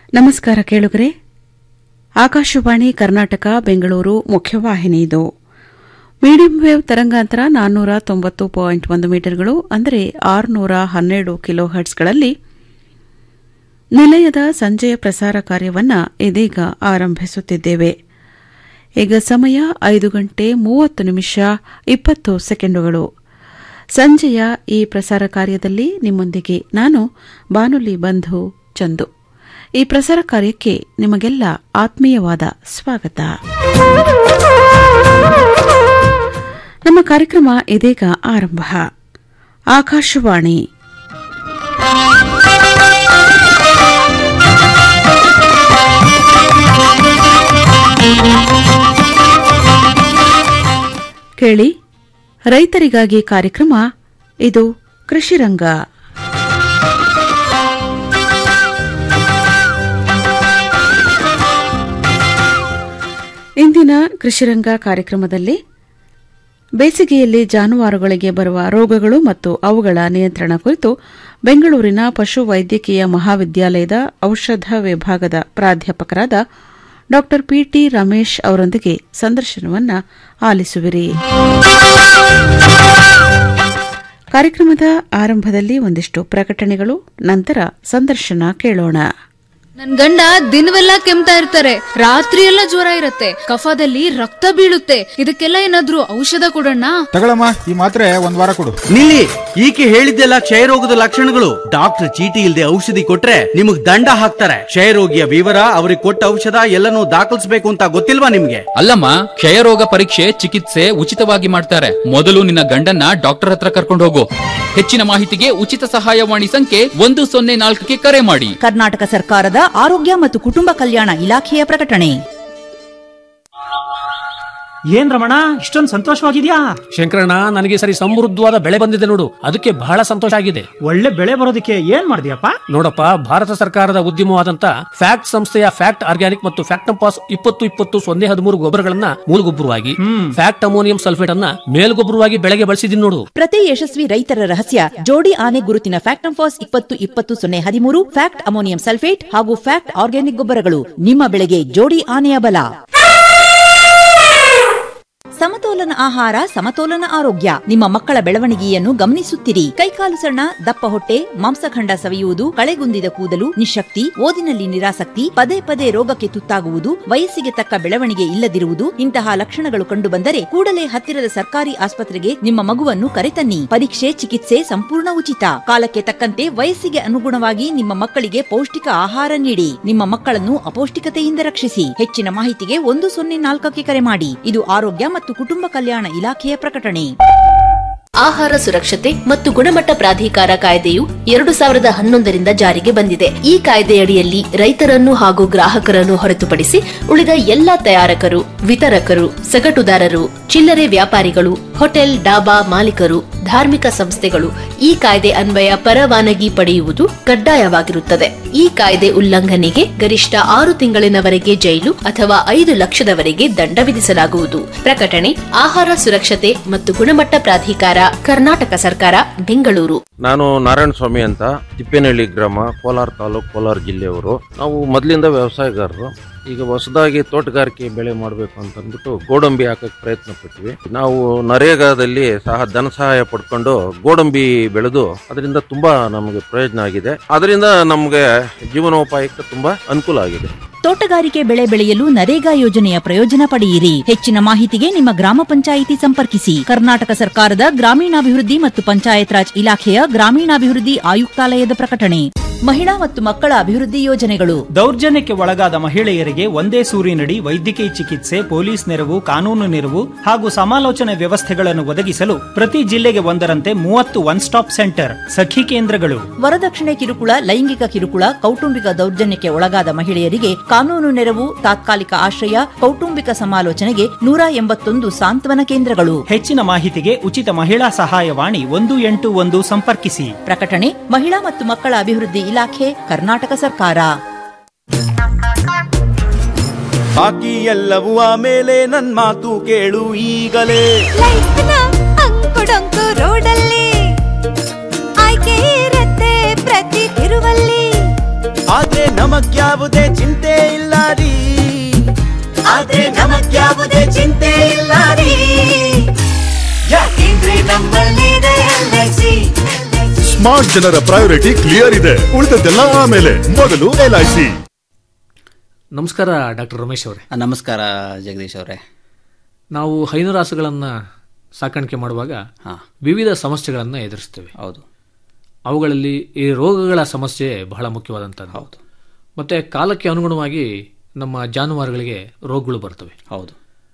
ನಮಸ್ಕಾರ ಕೇಳುಗರೆ ಆಕಾಶವಾಣಿ ಕರ್ನಾಟಕ ಬೆಂಗಳೂರು ಮುಖ್ಯವಾಹಿನಿ ಇದು ಮೀಡಿಯಂ ವೇವ್ ತರಂಗಾಂತರ ನಾನ್ನೂರ ತೊಂಬತ್ತು ಪಾಯಿಂಟ್ ಒಂದು ಮೀಟರ್ಗಳು ಅಂದರೆ ಆರುನೂರ ಹನ್ನೆರಡು ಕಿಲೋ ಹರ್ಟ್ಸ್ಗಳಲ್ಲಿ ನಿಲಯದ ಸಂಜೆಯ ಪ್ರಸಾರ ಕಾರ್ಯವನ್ನು ಇದೀಗ ಆರಂಭಿಸುತ್ತಿದ್ದೇವೆ ಈಗ ಸಮಯ ಐದು ಗಂಟೆ ಮೂವತ್ತು ನಿಮಿಷ ಇಪ್ಪತ್ತು ಸೆಕೆಂಡುಗಳು ಸಂಜೆಯ ಈ ಪ್ರಸಾರ ಕಾರ್ಯದಲ್ಲಿ ನಿಮ್ಮೊಂದಿಗೆ ನಾನು ಬಾನುಲಿ ಬಂಧು ಚಂದು ಈ ಪ್ರಸಾರ ಕಾರ್ಯಕ್ಕೆ ನಿಮಗೆಲ್ಲ ಆತ್ಮೀಯವಾದ ಸ್ವಾಗತ ನಮ್ಮ ಕಾರ್ಯಕ್ರಮ ಇದೀಗ ಆರಂಭ ಆಕಾಶವಾಣಿ ಕೇಳಿ ರೈತರಿಗಾಗಿ ಕಾರ್ಯಕ್ರಮ ಇದು ಕೃಷಿರಂಗ ಇಂದಿನ ಕೃಷಿರಂಗ ಕಾರ್ಯಕ್ರಮದಲ್ಲಿ ಬೇಸಿಗೆಯಲ್ಲಿ ಜಾನುವಾರುಗಳಿಗೆ ಬರುವ ರೋಗಗಳು ಮತ್ತು ಅವುಗಳ ನಿಯಂತ್ರಣ ಕುರಿತು ಬೆಂಗಳೂರಿನ ಪಶು ವೈದ್ಯಕೀಯ ಮಹಾವಿದ್ಯಾಲಯದ ಔಷಧ ವಿಭಾಗದ ಪ್ರಾಧ್ಯಾಪಕರಾದ ಡಾ ಪಿಟಿ ರಮೇಶ್ ಅವರೊಂದಿಗೆ ಸಂದರ್ಶನವನ್ನ ಆಲಿಸುವಿರಿ ಕಾರ್ಯಕ್ರಮದ ಆರಂಭದಲ್ಲಿ ಒಂದಿಷ್ಟು ಪ್ರಕಟಣೆಗಳು ನಂತರ ಸಂದರ್ಶನ ಕೇಳೋಣ ನನ್ ಗಂಡ ದಿನವೆಲ್ಲ ಕೆಮ್ತಾ ಇರ್ತಾರೆ ರಾತ್ರಿ ಎಲ್ಲ ಜ್ವರ ಇರತ್ತೆ ಕಫದಲ್ಲಿ ರಕ್ತ ಬೀಳುತ್ತೆ ಇದಕ್ಕೆಲ್ಲ ಏನಾದ್ರೂ ಔಷಧ ಕೊಡೋಣ ತಗೊಳಮ್ಮ ಈ ಮಾತ್ರೆ ಒಂದ್ ವಾರ ಕೊಡು ನಿಲ್ಲಿ ಈಕೆ ಹೇಳಿದ್ದೆಲ್ಲ ಕ್ಷಯರೋಗದ ಲಕ್ಷಣಗಳು ಡಾಕ್ಟರ್ ಚೀಟಿ ಇಲ್ಲದೆ ಔಷಧಿ ಕೊಟ್ರೆ ನಿಮಗ್ ದಂಡ ಹಾಕ್ತಾರೆ ಕ್ಷಯರೋಗಿಯ ವಿವರ ಅವ್ರಿಗೆ ಕೊಟ್ಟ ಔಷಧ ಎಲ್ಲನೂ ದಾಖಲಿಸಬೇಕು ಅಂತ ಗೊತ್ತಿಲ್ವಾ ನಿಮ್ಗೆ ಅಲ್ಲಮ್ಮ ಕ್ಷಯರೋಗ ಪರೀಕ್ಷೆ ಚಿಕಿತ್ಸೆ ಉಚಿತವಾಗಿ ಮಾಡ್ತಾರೆ ಮೊದಲು ನಿನ್ನ ಗಂಡನ್ನ ಡಾಕ್ಟರ್ ಹತ್ರ ಕರ್ಕೊಂಡು ಹೋಗು ಹೆಚ್ಚಿನ ಮಾಹಿತಿಗೆ ಉಚಿತ ಸಹಾಯವಾಣಿ ಸಂಖ್ಯೆ ಒಂದು ಸೊನ್ನೆ ನಾಲ್ಕಕ್ಕೆ ಕರೆ ಮಾಡಿ ಕರ್ನಾಟಕ ಸರ್ಕಾರದ ಆರೋಗ್ಯ ಮತ್ತು ಕುಟುಂಬ ಕಲ್ಯಾಣ ಇಲಾಖೆಯ ಪ್ರಕಟಣೆ ಏನ್ ರಮಣ ಇಷ್ಟೊಂದು ಸಂತೋಷವಾಗಿದ್ಯಾ ಶಂಕರಣ್ಣ ನನಗೆ ಈ ಸರಿ ಸಮೃದ್ಧವಾದ ಬೆಳೆ ಬಂದಿದೆ ನೋಡು ಅದಕ್ಕೆ ಬಹಳ ಸಂತೋಷ ಆಗಿದೆ ಒಳ್ಳೆ ಬೆಳೆ ಬರೋದಕ್ಕೆ ಏನ್ ಮಾಡಿದ್ಯಪ್ಪ ನೋಡಪ್ಪ ಭಾರತ ಸರ್ಕಾರದ ಉದ್ಯಮವಾದಂತ ಫ್ಯಾಕ್ಟ್ ಸಂಸ್ಥೆಯ ಫ್ಯಾಕ್ಟ್ ಆರ್ಗ್ಯಾನಿಕ್ ಮತ್ತು ಫ್ಯಾಕ್ಟಂಪಾಸ್ ಇಪ್ಪತ್ತು ಇಪ್ಪತ್ತು ಸೊನ್ನೆ ಹದಿಮೂರು ಗೊಬ್ಬರಗಳನ್ನ ಮೂಲಗೊಬ್ಬರವಾಗಿ ಫ್ಯಾಕ್ಟ್ ಅಮೋನಿಯಂ ಸಲ್ಫೇಟ್ ಅನ್ನ ಮೇಲ್ಗೊಬ್ಬರವಾಗಿ ಬೆಳೆಗೆ ಬಳಸಿದೀನಿ ನೋಡು ಪ್ರತಿ ಯಶಸ್ವಿ ರೈತರ ರಹಸ್ಯ ಜೋಡಿ ಆನೆ ಗುರುತಿನ ಫ್ಯಾಕ್ಟಂಫಾಸ್ ಇಪ್ಪತ್ತು ಇಪ್ಪತ್ತು ಸೊನ್ನೆ ಹದಿಮೂರು ಫ್ಯಾಕ್ಟ್ ಅಮೋನಿಯಂ ಸಲ್ಫೇಟ್ ಹಾಗೂ ಫ್ಯಾಕ್ಟ್ ಆರ್ಗ್ಯಾನಿಕ್ ಗೊಬ್ಬರಗಳು ನಿಮ್ಮ ಬೆಳೆಗೆ ಜೋಡಿ ಆನೆಯ ಬಲ ಸಮತೋಲನ ಆಹಾರ ಸಮತೋಲನ ಆರೋಗ್ಯ ನಿಮ್ಮ ಮಕ್ಕಳ ಬೆಳವಣಿಗೆಯನ್ನು ಗಮನಿಸುತ್ತಿರಿ ಕೈಕಾಲು ಸಣ್ಣ ದಪ್ಪ ಹೊಟ್ಟೆ ಮಾಂಸಖಂಡ ಸವಿಯುವುದು ಕಳೆಗುಂದಿದ ಕೂದಲು ನಿಶಕ್ತಿ ಓದಿನಲ್ಲಿ ನಿರಾಸಕ್ತಿ ಪದೇ ಪದೇ ರೋಗಕ್ಕೆ ತುತ್ತಾಗುವುದು ವಯಸ್ಸಿಗೆ ತಕ್ಕ ಬೆಳವಣಿಗೆ ಇಲ್ಲದಿರುವುದು ಇಂತಹ ಲಕ್ಷಣಗಳು ಕಂಡುಬಂದರೆ ಕೂಡಲೇ ಹತ್ತಿರದ ಸರ್ಕಾರಿ ಆಸ್ಪತ್ರೆಗೆ ನಿಮ್ಮ ಮಗುವನ್ನು ಕರೆತನ್ನಿ ಪರೀಕ್ಷೆ ಚಿಕಿತ್ಸೆ ಸಂಪೂರ್ಣ ಉಚಿತ ಕಾಲಕ್ಕೆ ತಕ್ಕಂತೆ ವಯಸ್ಸಿಗೆ ಅನುಗುಣವಾಗಿ ನಿಮ್ಮ ಮಕ್ಕಳಿಗೆ ಪೌಷ್ಟಿಕ ಆಹಾರ ನೀಡಿ ನಿಮ್ಮ ಮಕ್ಕಳನ್ನು ಅಪೌಷ್ಟಿಕತೆಯಿಂದ ರಕ್ಷಿಸಿ ಹೆಚ್ಚಿನ ಮಾಹಿತಿಗೆ ಒಂದು ಸೊನ್ನೆ ನಾಲ್ಕಕ್ಕೆ ಕರೆ ಮಾಡಿ ಇದು ಆರೋಗ್ಯ ಮತ್ತು ಕುಟುಂಬ ಕಲ್ಯಾಣ ಇಲಾಖೆಯ ಪ್ರಕಟಣೆ ಆಹಾರ ಸುರಕ್ಷತೆ ಮತ್ತು ಗುಣಮಟ್ಟ ಪ್ರಾಧಿಕಾರ ಕಾಯ್ದೆಯು ಎರಡು ಸಾವಿರದ ಹನ್ನೊಂದರಿಂದ ಜಾರಿಗೆ ಬಂದಿದೆ ಈ ಕಾಯ್ದೆಯಡಿಯಲ್ಲಿ ರೈತರನ್ನು ಹಾಗೂ ಗ್ರಾಹಕರನ್ನು ಹೊರತುಪಡಿಸಿ ಉಳಿದ ಎಲ್ಲಾ ತಯಾರಕರು ವಿತರಕರು ಸಗಟುದಾರರು ಚಿಲ್ಲರೆ ವ್ಯಾಪಾರಿಗಳು ಹೋಟೆಲ್ ಡಾಬಾ ಮಾಲೀಕರು ಧಾರ್ಮಿಕ ಸಂಸ್ಥೆಗಳು ಈ ಕಾಯ್ದೆ ಅನ್ವಯ ಪರವಾನಗಿ ಪಡೆಯುವುದು ಕಡ್ಡಾಯವಾಗಿರುತ್ತದೆ ಈ ಕಾಯ್ದೆ ಉಲ್ಲಂಘನೆಗೆ ಗರಿಷ್ಠ ಆರು ತಿಂಗಳಿನವರೆಗೆ ಜೈಲು ಅಥವಾ ಐದು ಲಕ್ಷದವರೆಗೆ ದಂಡ ವಿಧಿಸಲಾಗುವುದು ಪ್ರಕಟಣೆ ಆಹಾರ ಸುರಕ್ಷತೆ ಮತ್ತು ಗುಣಮಟ್ಟ ಪ್ರಾಧಿಕಾರ ಕರ್ನಾಟಕ ಸರ್ಕಾರ ಬೆಂಗಳೂರು ನಾನು ನಾರಾಯಣ ಸ್ವಾಮಿ ಅಂತ ತಿಪ್ಪೇನಹಳ್ಳಿ ಗ್ರಾಮ ಕೋಲಾರ ತಾಲೂಕು ಕೋಲಾರ ಜಿಲ್ಲೆಯವರು ನಾವು ಮೊದಲಿಂದ ವ್ಯವಸಾಯಗಾರರು ಈಗ ಹೊಸದಾಗಿ ತೋಟಗಾರಿಕೆ ಬೆಳೆ ಮಾಡಬೇಕು ಅಂತ ಅಂದ್ಬಿಟ್ಟು ಗೋಡಂಬಿ ಹಾಕಕ್ಕೆ ಪ್ರಯತ್ನ ಪಟ್ವಿ ನಾವು ನರೇಗಾದಲ್ಲಿ ಸಹ ಧನ ಸಹಾಯ ಪಡ್ಕೊಂಡು ಗೋಡಂಬಿ ಬೆಳೆದು ಅದರಿಂದ ತುಂಬಾ ನಮಗೆ ಪ್ರಯೋಜನ ಆಗಿದೆ ಅದರಿಂದ ನಮಗೆ ಜೀವನೋಪಾಯಕ್ಕೆ ತುಂಬಾ ಅನುಕೂಲ ಆಗಿದೆ ತೋಟಗಾರಿಕೆ ಬೆಳೆ ಬೆಳೆಯಲು ನರೇಗಾ ಯೋಜನೆಯ ಪ್ರಯೋಜನ ಪಡೆಯಿರಿ ಹೆಚ್ಚಿನ ಮಾಹಿತಿಗೆ ನಿಮ್ಮ ಗ್ರಾಮ ಪಂಚಾಯಿತಿ ಸಂಪರ್ಕಿಸಿ ಕರ್ನಾಟಕ ಸರ್ಕಾರದ ಗ್ರಾಮೀಣಾಭಿವೃದ್ಧಿ ಮತ್ತು ಪಂಚಾಯತ್ ರಾಜ್ ಇಲಾಖೆಯ ಗ್ರಾಮೀಣಾಭಿವೃದ್ಧಿ ಆಯುಕ್ತಾಲಯದ ಪ್ರಕಟಣೆ ಮಹಿಳಾ ಮತ್ತು ಮಕ್ಕಳ ಅಭಿವೃದ್ಧಿ ಯೋಜನೆಗಳು ದೌರ್ಜನ್ಯಕ್ಕೆ ಒಳಗಾದ ಮಹಿಳೆಯರಿಗೆ ಒಂದೇ ಸೂರಿನಡಿ ವೈದ್ಯಕೀಯ ಚಿಕಿತ್ಸೆ ಪೊಲೀಸ್ ನೆರವು ಕಾನೂನು ನೆರವು ಹಾಗೂ ಸಮಾಲೋಚನೆ ವ್ಯವಸ್ಥೆಗಳನ್ನು ಒದಗಿಸಲು ಪ್ರತಿ ಜಿಲ್ಲೆಗೆ ಒಂದರಂತೆ ಮೂವತ್ತು ಒನ್ ಸ್ಟಾಪ್ ಸೆಂಟರ್ ಸಖಿ ಕೇಂದ್ರಗಳು ವರದಕ್ಷಿಣೆ ಕಿರುಕುಳ ಲೈಂಗಿಕ ಕಿರುಕುಳ ಕೌಟುಂಬಿಕ ದೌರ್ಜನ್ಯಕ್ಕೆ ಒಳಗಾದ ಮಹಿಳೆಯರಿಗೆ ಕಾನೂನು ನೆರವು ತಾತ್ಕಾಲಿಕ ಆಶ್ರಯ ಕೌಟುಂಬಿಕ ಸಮಾಲೋಚನೆಗೆ ನೂರ ಎಂಬತ್ತೊಂದು ಸಾಂತ್ವನ ಕೇಂದ್ರಗಳು ಹೆಚ್ಚಿನ ಮಾಹಿತಿಗೆ ಉಚಿತ ಮಹಿಳಾ ಸಹಾಯವಾಣಿ ಒಂದು ಎಂಟು ಒಂದು ಸಂಪರ್ಕಿಸಿ ಪ್ರಕಟಣೆ ಮಹಿಳಾ ಮತ್ತು ಮಕ್ಕಳ ಅಭಿವೃದ್ಧಿ ಇಲಾಖೆ ಕರ್ನಾಟಕ ಸರ್ಕಾರ ಬಾಕಿ ಎಲ್ಲವೂ ಆಮೇಲೆ ನನ್ ಮಾತು ಕೇಳು ಈಗಲೇ ಅಂಕುಡೊಂಕು ರೋಡಲ್ಲಿ ಆಯ್ಕೆ ಇರತ್ತೆ ಪ್ರತಿ ತಿರುವಲ್ಲಿ ಆದ್ರೆ ನಮಗ್ಯಾವುದೇ ಚಿಂತೆ ಇಲ್ಲ ರೀ ಆದ್ರೆ ನಮಗ್ಯಾವುದೇ ಚಿಂತೆ ಇಲ್ಲ ರೀ ಯಾಕೆಂದ್ರೆ ನಮ್ಮಲ್ಲಿದೆ LIC. ಸ್ಮಾರ್ಟ್ ಜನರ ಪ್ರಯಾರಿಟಿ ಕ್ಲಿಯರ್ ಇದೆ ಉಳಿದದ್ದೆಲ್ಲ ಆಮೇಲೆ ಮೊದಲು ಎಲ್ಐಸಿ ನಮಸ್ಕಾರ ಡಾಕ್ಟರ್ ರಮೇಶ್ ಅವರೇ ನಮಸ್ಕಾರ ಜಗದೀಶ್ ಅವರೇ ನಾವು ಹೈನುರಾಸುಗಳನ್ನು ಸಾಕಾಣಿಕೆ ಮಾಡುವಾಗ ವಿವಿಧ ಸಮಸ್ಯೆಗಳನ್ನು ಎದುರಿಸ್ತೇವೆ ಹೌದು ಅವುಗಳಲ್ಲಿ ಈ ರೋಗಗಳ ಸಮಸ್ಯೆ ಬಹಳ ಮುಖ್ಯವಾದಂಥದ್ದು ಹೌದು ಮತ್ತೆ ಕಾಲಕ್ಕೆ ಅನುಗುಣವಾಗಿ ನಮ್ಮ ಜಾನುವಾರುಗಳಿಗೆ ರೋಗಗಳು ಬರ್ತವೆ ಹೌದು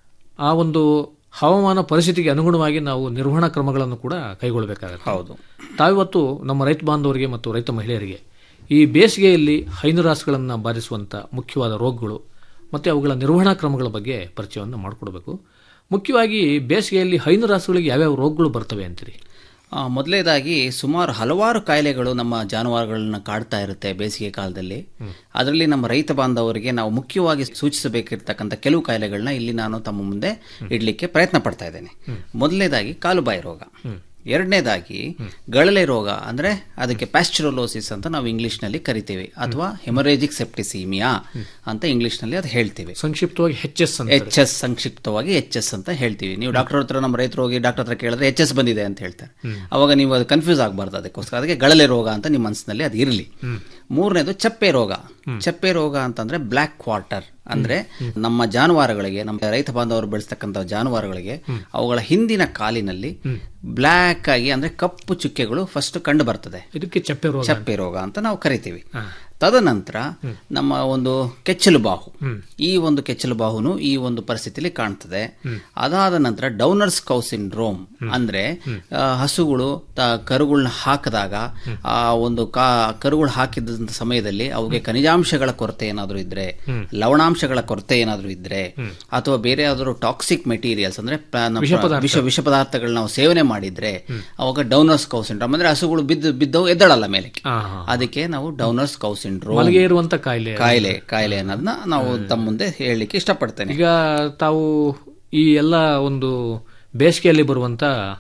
ಆ ಒಂದು ಹವಾಮಾನ ಪರಿಸ್ಥಿತಿಗೆ ಅನುಗುಣವಾಗಿ ನಾವು ನಿರ್ವಹಣಾ ಕ್ರಮಗಳನ್ನು ಕೂಡ ಕೈಗೊಳ್ಳಬೇಕಾಗುತ್ತೆ ಹೌದು ತಾವಿವತ್ತು ನಮ್ಮ ರೈತ ಬಾಂಧವರಿಗೆ ಮತ್ತು ರೈತ ಮಹಿಳೆಯರಿಗೆ ಈ ಬೇಸಿಗೆಯಲ್ಲಿ ಹೈನುರಾಸುಗಳನ್ನು ಬಾಧಿಸುವಂಥ ಮುಖ್ಯವಾದ ರೋಗಗಳು ಮತ್ತು ಅವುಗಳ ನಿರ್ವಹಣಾ ಕ್ರಮಗಳ ಬಗ್ಗೆ ಪರಿಚಯವನ್ನು ಮಾಡಿಕೊಡ್ಬೇಕು ಮುಖ್ಯವಾಗಿ ಬೇಸಿಗೆಯಲ್ಲಿ ಹೈನುರಾಸುಗಳಿಗೆ ಯಾವ್ಯಾವ ರೋಗಗಳು ಬರ್ತವೆ ಅಂತೀರಿ ಆ, ಮೊದಲನೇದಾಗಿ ಸುಮಾರು ಹಲವಾರು ಕಾಯಿಲೆಗಳು ನಮ್ಮ ಜಾನುವಾರುಗಳನ್ನ ಕಾಡ್ತಾ ಇರುತ್ತೆ ಬೇಸಿಗೆ ಕಾಲದಲ್ಲಿ ಅದರಲ್ಲಿ ನಮ್ಮ ರೈತ ಬಾಂಧವರಿಗೆ ನಾವು ಮುಖ್ಯವಾಗಿ ಸೂಚಿಸಬೇಕಿರ್ತಕ್ಕಂಥ ಕೆಲವು ಕಾಯಿಲೆಗಳನ್ನ ಇಲ್ಲಿ ನಾನು ತಮ್ಮ ಮುಂದೆ ಇಡ್ಲಿಕ್ಕೆ ಪ್ರಯತ್ನ ಪಡ್ತಾ ಇದ್ದೇನೆ ಮೊದಲನೇದಾಗಿ ಕಾಲುಬಾಯಿ ರೋಗ ಎರಡನೇದಾಗಿ ಗಳಲೆ ರೋಗ ಅಂದ್ರೆ ಅದಕ್ಕೆ ಪ್ಯಾಸ್ಚುರಲೋಸಿಸ್ ಅಂತ ನಾವು ಇಂಗ್ಲಿಷ್ನಲ್ಲಿ ಕರಿತೀವಿ ಅಥವಾ ಹೆಮರೇಜಿಕ್ ಸೆಪ್ಟಿಸೀಮಿಯಾ ಅಂತ ಇಂಗ್ಲಿಷ್ನಲ್ಲಿ ಅದು ಹೇಳ್ತೀವಿ ಸಂಕ್ಷಿಪ್ತವಾಗಿ ಎಚ್ ಎಸ್ ಎಚ್ ಎಸ್ ಸಂಕ್ಷಿಪ್ತವಾಗಿ ಎಚ್ ಎಸ್ ಅಂತ ಹೇಳ್ತೀವಿ ನೀವು ಡಾಕ್ಟರ್ ಹತ್ರ ನಮ್ಮ ರೈತರು ಹೋಗಿ ಡಾಕ್ಟರ್ ಹತ್ರ ಕೇಳಿದ್ರೆ ಎಚ್ ಎಸ್ ಬಂದಿದೆ ಅಂತ ಹೇಳ್ತಾರೆ ಅವಾಗ ನೀವು ಅದು ಕನ್ಫ್ಯೂಸ್ ಆಗಬಾರ್ದು ಅದಕ್ಕೋಸ್ಕರ ಅದಕ್ಕೆ ಗಳಲೆ ರೋಗ ಅಂತ ನಿಮ್ಮ ಮನಸ್ಸಿನಲ್ಲಿ ಅದು ಇರಲಿ ಮೂರನೇದು ಚಪ್ಪೆ ರೋಗ ಚಪ್ಪೆ ರೋಗ ಅಂತಂದ್ರೆ ಬ್ಲ್ಯಾಕ್ ಕ್ವಾರ್ಟರ್ ಅಂದ್ರೆ ನಮ್ಮ ಜಾನುವಾರುಗಳಿಗೆ ನಮ್ಮ ರೈತ ಬಾಂಧವರು ಬೆಳೆಸ್ತಕ್ಕಂಥ ಜಾನುವಾರುಗಳಿಗೆ ಅವುಗಳ ಹಿಂದಿನ ಕಾಲಿನಲ್ಲಿ ಬ್ಲ್ಯಾಕ್ ಆಗಿ ಅಂದ್ರೆ ಕಪ್ಪು ಚುಕ್ಕೆಗಳು ಫಸ್ಟ್ ಕಂಡು ಬರ್ತದೆ ಇದಕ್ಕೆ ಚಪ್ಪೆ ರೋಗ ಚಪ್ಪೆ ರೋಗ ಅಂತ ನಾವು ಕರಿತೀವಿ ತದನಂತರ ನಮ್ಮ ಒಂದು ಕೆಚ್ಚಲು ಬಾಹು ಈ ಒಂದು ಕೆಚ್ಚಲು ಬಾಹುನು ಈ ಒಂದು ಪರಿಸ್ಥಿತಿಯಲ್ಲಿ ಕಾಣ್ತದೆ ಅದಾದ ನಂತರ ಡೌನರ್ಸ್ ಕೌ ಸಿಂಡ್ರೋಮ್ ಅಂದ್ರೆ ಆ, ಹಸುಗಳು ತ- ಕರುಗಳನ್ನ ಹಾಕಿದಾಗ ಆ ಒಂದು ಕಾ ಕರುಗಳು ಹಾಕಿದಂತ ಸಮಯದಲ್ಲಿ ಅವುಗೆ ಖನಿಜಾಂಶಗಳ ಕೊರತೆ ಏನಾದರೂ ಇದ್ರೆ ಲವಣಾಂಶಗಳ ಕೊರತೆ ಏನಾದರೂ ಇದ್ರೆ ಅಥವಾ ಬೇರೆ ಯಾವ್ದಾದ್ರು ಟಾಕ್ಸಿಕ್ ಮೆಟೀರಿಯಲ್ಸ್ ಅಂದ್ರೆ ಪ- ನಮ್ಮ ವಿಷ ಪದಾರ್ಥ. ವಿಷ ವಿಷ ಪದಾರ್ಥಗಳನ್ನ ನಾವು ಸೇವನೆ ಮಾಡಿದ್ರೆ ಅವಾಗ ಡೌನರ್ಸ್ ಕೌ ಸಿಂಡ್ರೋಮ್ ಅಂದ್ರೆ ಹಸುಗಳು ಬಿದ್ದು ಬಿದ್ದವು ಎದ್ದಳಲ್ಲ ಮೇಲೆ ಅದಕ್ಕೆ ನಾವು ಡೌನರ್ಸ್ ಕೌ ಸಿಂಡ್ರೋಮ್ ಮಲಗೆ ಇರುವಂತ ಕಾಯಿಲೆ ಕಾಯಿಲೆ ಕಾಯಿಲೆ ಅನ್ನೋದನ್ನ ನಾವು ತಮ್ಮ ಮುಂದೆ ಹೇಳಲಿಕ್ಕೆ ಇಷ್ಟಪಡ್ತೇನೆ ಈಗ ತಾವು ಈ ಎಲ್ಲ ಒಂದು ಬೇಸಿಗೆಯಲ್ಲಿ ಬರುವಂತ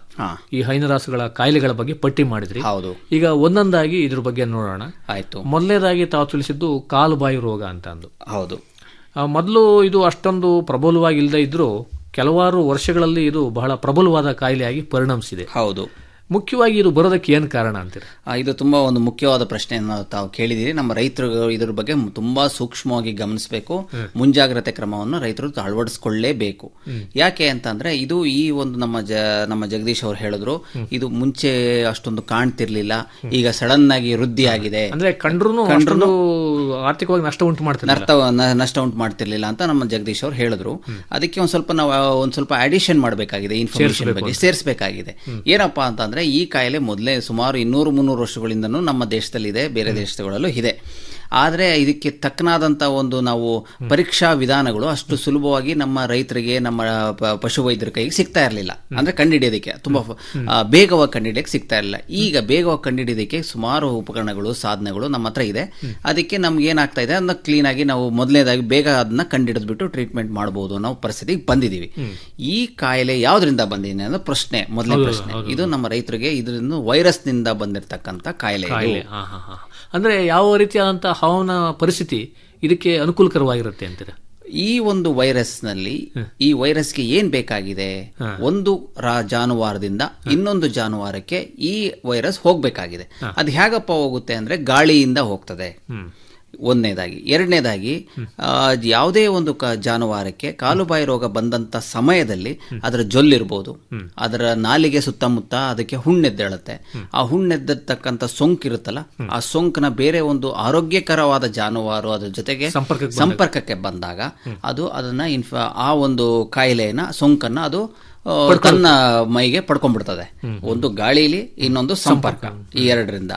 ಈ ಹೈನುರಾಸುಗಳ ಕಾಯಿಲೆಗಳ ಬಗ್ಗೆ ಪಟ್ಟಿ ಮಾಡಿದ್ರಿ ಹೌದು ಈಗ ಒಂದೊಂದಾಗಿ ಇದ್ರ ಬಗ್ಗೆ ನೋಡೋಣ ಆಯ್ತು ಮೊದಲನೇದಾಗಿ ತಾವು ತಿಳಿಸಿದ್ದು ಕಾಲು ಬಾಯಿ ರೋಗ ಅಂತ ಅಂದು ಹೌದು ಆ, ಮೊದಲು ಇದು ಅಷ್ಟೊಂದು ಪ್ರಬಲವಾಗಿ ಇಲ್ಲದೆ ಇದ್ರೂ ಕೆಲವಾರು ವರ್ಷಗಳಲ್ಲಿ ಇದು ಬಹಳ ಪ್ರಬಲವಾದ ಕಾಯಿಲೆಯಾಗಿ ಪರಿಣಮಿಸಿದೆ ಹೌದು ಮುಖ್ಯವಾಗಿ ಇದು ಬರೋದಕ್ಕೆ ಏನು ಕಾರಣ ಅಂತೀರಿ ಆ, ಇದು ತುಂಬಾ ಒಂದು ಮುಖ್ಯವಾದ ಪ್ರಶ್ನೆಯನ್ನು ತಾವು ಕೇಳಿದಿರಿ ನಮ್ಮ ರೈತರು ಇದ್ರ ಬಗ್ಗೆ ಮ್- ತುಂಬಾ ಸೂಕ್ಷ್ಮವಾಗಿ ಗಮನಿಸಬೇಕು ಮುಂಜಾಗ್ರತೆ ಕ್ರಮವನ್ನು ರೈತರು ಅಳವಡಿಸ್ಕೊಳ್ಳೇಬೇಕು ಯಾಕೆ ಅಂತಂದ್ರೆ ಇದು ಈ ಒಂದು ನಮ್ಮ ಜ ನಮ್ಮ ಜಗದೀಶ್ ಅವರು ಹೇಳಿದ್ರು ಇದು ಮುಂಚೆ ಅಷ್ಟೊಂದು ಕಾಣ್ತಿರ್ಲಿಲ್ಲ ಈಗ ಸಡನ್ ಆಗಿ ವೃದ್ಧಿ ಆಗಿದೆ ಅಂದ್ರೆ ಕಂಡ್ರು ಕಂಡ್ರುನು ಆರ್ಥಿಕವಾಗಿ ನಷ್ಟ ಉಂಟು ಮಾಡ್ತಾರೆ ನಷ್ಟ ನ- ನಷ್ಟ ಉಂಟು ಮಾಡ್ತಿರ್ಲಿಲ್ಲ ಅಂತ ನಮ್ಮ ಜಗದೀಶ್ ಅವರು ಹೇಳಿದ್ರು ಅದಕ್ಕೆ ಒಂದ್ ಸ್ವಲ್ಪ ನಾವು ಒಂದ್ ಸ್ವಲ್ಪ ಅಡಿಷನ್ ಮಾಡಬೇಕಾಗಿದೆ ಇನ್ಫಾರ್ಮೇಶನ್ ಸೇರ್ಸ್ಬೇಕು ಬಗ್ಗೆ ಅಂತ. ಸೇರಿಸಬೇಕಾಗಿದೆ ಏನಪ್ಪಾ ಅಂತಂದ್ರೆ ಈ ಕಾಯಿಲೆ ಮೊದಲೇ ಸುಮಾರು ಇನ್ನೂರು ಮುನ್ನೂರು ವರ್ಷಗಳಿಂದನೂ ನಮ್ಮ ದೇಶದಲ್ಲಿ ಇದೆ ಬೇರೆ ದೇಶಗಳಲ್ಲೂ ಇದೆ ಆದರೆ ಇದಕ್ಕೆ ತಕ್ಕನಾದಂಥ ಒಂದು ನಾವು ಪರೀಕ್ಷಾ ವಿಧಾನಗಳು ಅಷ್ಟು ಸುಲಭವಾಗಿ ನಮ್ಮ ರೈತರಿಗೆ ನಮ್ಮ ಪ- ಪಶುವೈದ್ಯರ ಕೈಗೆ ಸಿಗ್ತಾ ಇರಲಿಲ್ಲ ಅಂದ್ರೆ ಕಂಡುಹಿಡಿಯೋದಕ್ಕೆ ತುಂಬಾ ಆ, ಬೇಗವಾಗಿ ಕಂಡುಹಿಡಿಯಕ್ಕೆ ಸಿಗ್ತಾ ಇರಲಿಲ್ಲ ಈಗ ಬೇಗವಾಗಿ ಕಂಡುಹಿಡಿಯೋದಕ್ಕೆ ಸುಮಾರು ಉಪಕರಣಗಳು ಸಾಧನೆಗಳು ನಮ್ಮ ಹತ್ರ ಇದೆ ಅದಕ್ಕೆ ನಮ್ಗೆ ಏನಾಗ್ತಾ ಇದೆ ಅದನ್ನ ಕ್ಲೀನ್ ಆಗಿ ನಾವು ಮೊದಲನೇದಾಗಿ ಬೇಗ ಅದನ್ನ ಕಂಡುಹಿಡಿದ್ಬಿಟ್ಟು ಟ್ರೀಟ್ಮೆಂಟ್ ಮಾಡಬಹುದು ಅನ್ನೋ ಪರಿಸ್ಥಿತಿಗೆ ಬಂದಿದ್ದೀವಿ ಈ ಕಾಯಿಲೆ ಯಾವ್ದ್ರಿಂದ ಬಂದಿದೆ ಅನ್ನೋ ಪ್ರಶ್ನೆ ಮೊದಲನೇ ಹೌದು, ಪ್ರಶ್ನೆ ಹೌದು. ಇದು ನಮ್ಮ ರೈತರಿಗೆ ಇದರಿಂದ ವೈರಸ್ನಿಂದ ಬಂದಿರತಕ್ಕಂಥ ಕಾಯಿಲೆ ಇದು. ಕಾಯಿಲೆ ಹಾ, ಹಾ, ಹಾ. ಅಂದ್ರೆ ಯಾವ ರೀತಿಯಾದಂತಹ ಹವಾಮಾನ ಪರಿಸ್ಥಿತಿ ಇದಕ್ಕೆ ಅನುಕೂಲಕರವಾಗಿರುತ್ತೆ ಅಂತೀರ ಈ ಒಂದು ವೈರಸ್ನಲ್ಲಿ ಈ ವೈರಸ್ಗೆ ಏನ್ ಬೇಕಾಗಿದೆ ಒಂದು ರಾ ಜಾನುವಾರದಿಂದ ಇನ್ನೊಂದು ಜಾನುವಾರಕ್ಕೆ ಈ ವೈರಸ್ ಹೋಗ್ಬೇಕಾಗಿದೆ ಅದು ಹೇಗಪ್ಪ ಹೋಗುತ್ತೆ ಅಂದ್ರೆ ಗಾಳಿಯಿಂದ ಹೋಗ್ತದೆ ಒಂದನೇದಾಗಿ ಎರಡನೇದಾಗಿ ಆ, ಯಾವುದೇ ಒಂದು ಕ ಜಾನುವಾರಕ್ಕೆ ಕಾಲುಬಾಯಿ ರೋಗ ಬಂದಂತ ಸಮಯದಲ್ಲಿ ಅದರ ಜೊಲ್ಲಿರ್ಬೋದು ಅದರ ನಾಲಿಗೆ ಸುತ್ತಮುತ್ತ ಅದಕ್ಕೆ ಹುಣ್ಣೆದ್ದೇಳುತ್ತೆ ಆ ಹುಣ್ಣೆದ್ದತಕ್ಕಂಥ ಸೋಂಕು ಇರುತ್ತಲ್ಲ ಆ ಸೋಂಕನ ಬೇರೆ ಒಂದು ಆರೋಗ್ಯಕರವಾದ ಜಾನುವಾರು ಅದ್ರ ಜೊತೆಗೆ ಸಂಪರ್ಕಕ್ಕೆ ಸಂಪರ್ಕಕ್ಕೆ ಬಂದಾಗ ಅದು ಅದನ್ನ ಇನ್ಫ ಆ ಒಂದು ಕಾಯಿಲೆಯನ್ನ ಸೋಂಕನ್ನ ಅದು ಆ, ತನ್ನ ಮೈಗೆ ಪಡ್ಕೊಂಡ್ಬಿಡ್ತದೆ ಒಂದು ಗಾಳಿಲಿ ಇನ್ನೊಂದು ಸಂಪರ್ಕ ಈ ಎರಡರಿಂದ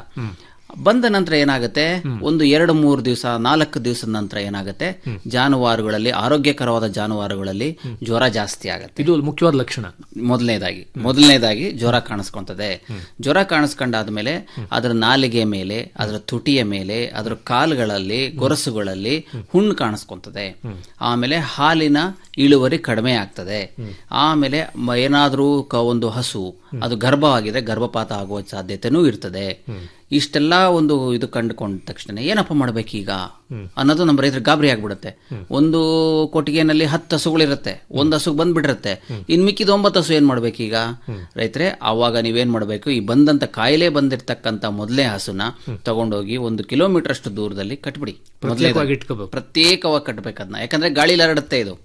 ಬಂದ ನಂತರ ಏನಾಗುತ್ತೆ ಒಂದು ಎರಡು ಮೂರು ದಿವಸ ನಾಲ್ಕು ದಿವಸದ ನಂತರ ಏನಾಗುತ್ತೆ ಜಾನುವಾರುಗಳಲ್ಲಿ ಆರೋಗ್ಯಕರವಾದ ಜಾನುವಾರುಗಳಲ್ಲಿ ಜ್ವರ ಜಾಸ್ತಿ ಆಗುತ್ತೆ ಇದು ಮುಖ್ಯವಾದ ಲಕ್ಷಣ ಮೊದಲನೇದಾಗಿ ಮೊದಲನೇದಾಗಿ ಜ್ವರ ಕಾಣಿಸ್ಕೊಂತದೆ ಜ್ವರ ಕಾಣಿಸ್ಕೊಂಡಾದ್ಮೇಲೆ ಅದರ ನಾಲಿಗೆ ಮೇಲೆ ಅದರ ತುಟಿಯ ಮೇಲೆ ಅದರ ಕಾಲುಗಳಲ್ಲಿ ಗೊರಸುಗಳಲ್ಲಿ ಹುಣ್ಣು ಕಾಣಿಸ್ಕೊಂತದೆ ಆಮೇಲೆ ಹಾಲಿನ ಇಳುವರಿ ಕಡಿಮೆ ಆಗ್ತದೆ ಆಮೇಲೆ ಮ- ಏನಾದ್ರೂ ಕ- ಒಂದು ಹಸು ಅದು ಗರ್ಭವಾಗಿದೆ ಗರ್ಭಪಾತ ಆಗುವ ಸಾಧ್ಯತೆನೂ ಇರ್ತದೆ ಇಷ್ಟೆಲ್ಲ ಒಂದು ಇದು ಕಂಡುಕೊಂಡ ತಕ್ಷಣ ಏನಪ್ಪ ಮಾಡ್ಬೇಕೀಗ ಅನ್ನೋದು ನಮ್ಮ ರೈತರು ಗಾಬರಿ ಆಗ್ಬಿಡುತ್ತೆ ಒಂದು ಕೊಟ್ಟಿಗೆನಲ್ಲಿ ಹತ್ತು ಹಸುಗಳಿರುತ್ತೆ ಒಂದು ಹಸು ಬಂದ್ಬಿಟ್ಟಿರುತ್ತೆ ಇನ್ ಮಿಕ್ಕಿದ ಒಂಬತ್ತು ಹಸು ಏನ್ ಮಾಡ್ಬೇಕೀಗ ರೈತರೆ ಅವಾಗ ನೀವೇನ್ ಮಾಡ್ಬೇಕು ಈ ಬಂದಂತ ಕಾಯಿಲೆ ಬಂದಿರತಕ್ಕಂತ ಮೊದಲೇ ಹಸುನ ತಗೊಂಡೋಗಿ ಒಂದು ಕಿಲೋಮೀಟರ್ ಅಷ್ಟು ದೂರದಲ್ಲಿ ಕಟ್ಬಿಡಿ ಪ್ರತ್ಯೇಕವಾಗಿ ಇಟ್ಕೋಬೇಕು. ಪ್ರತ್ಯೇಕವಾಗಿ ಕಟ್ಟಬೇಕು ಅದನ್ನ ಯಾಕಂದ್ರೆ ಗಾಳಿಲಿ ಹರಡುತ್ತೆ ಇದು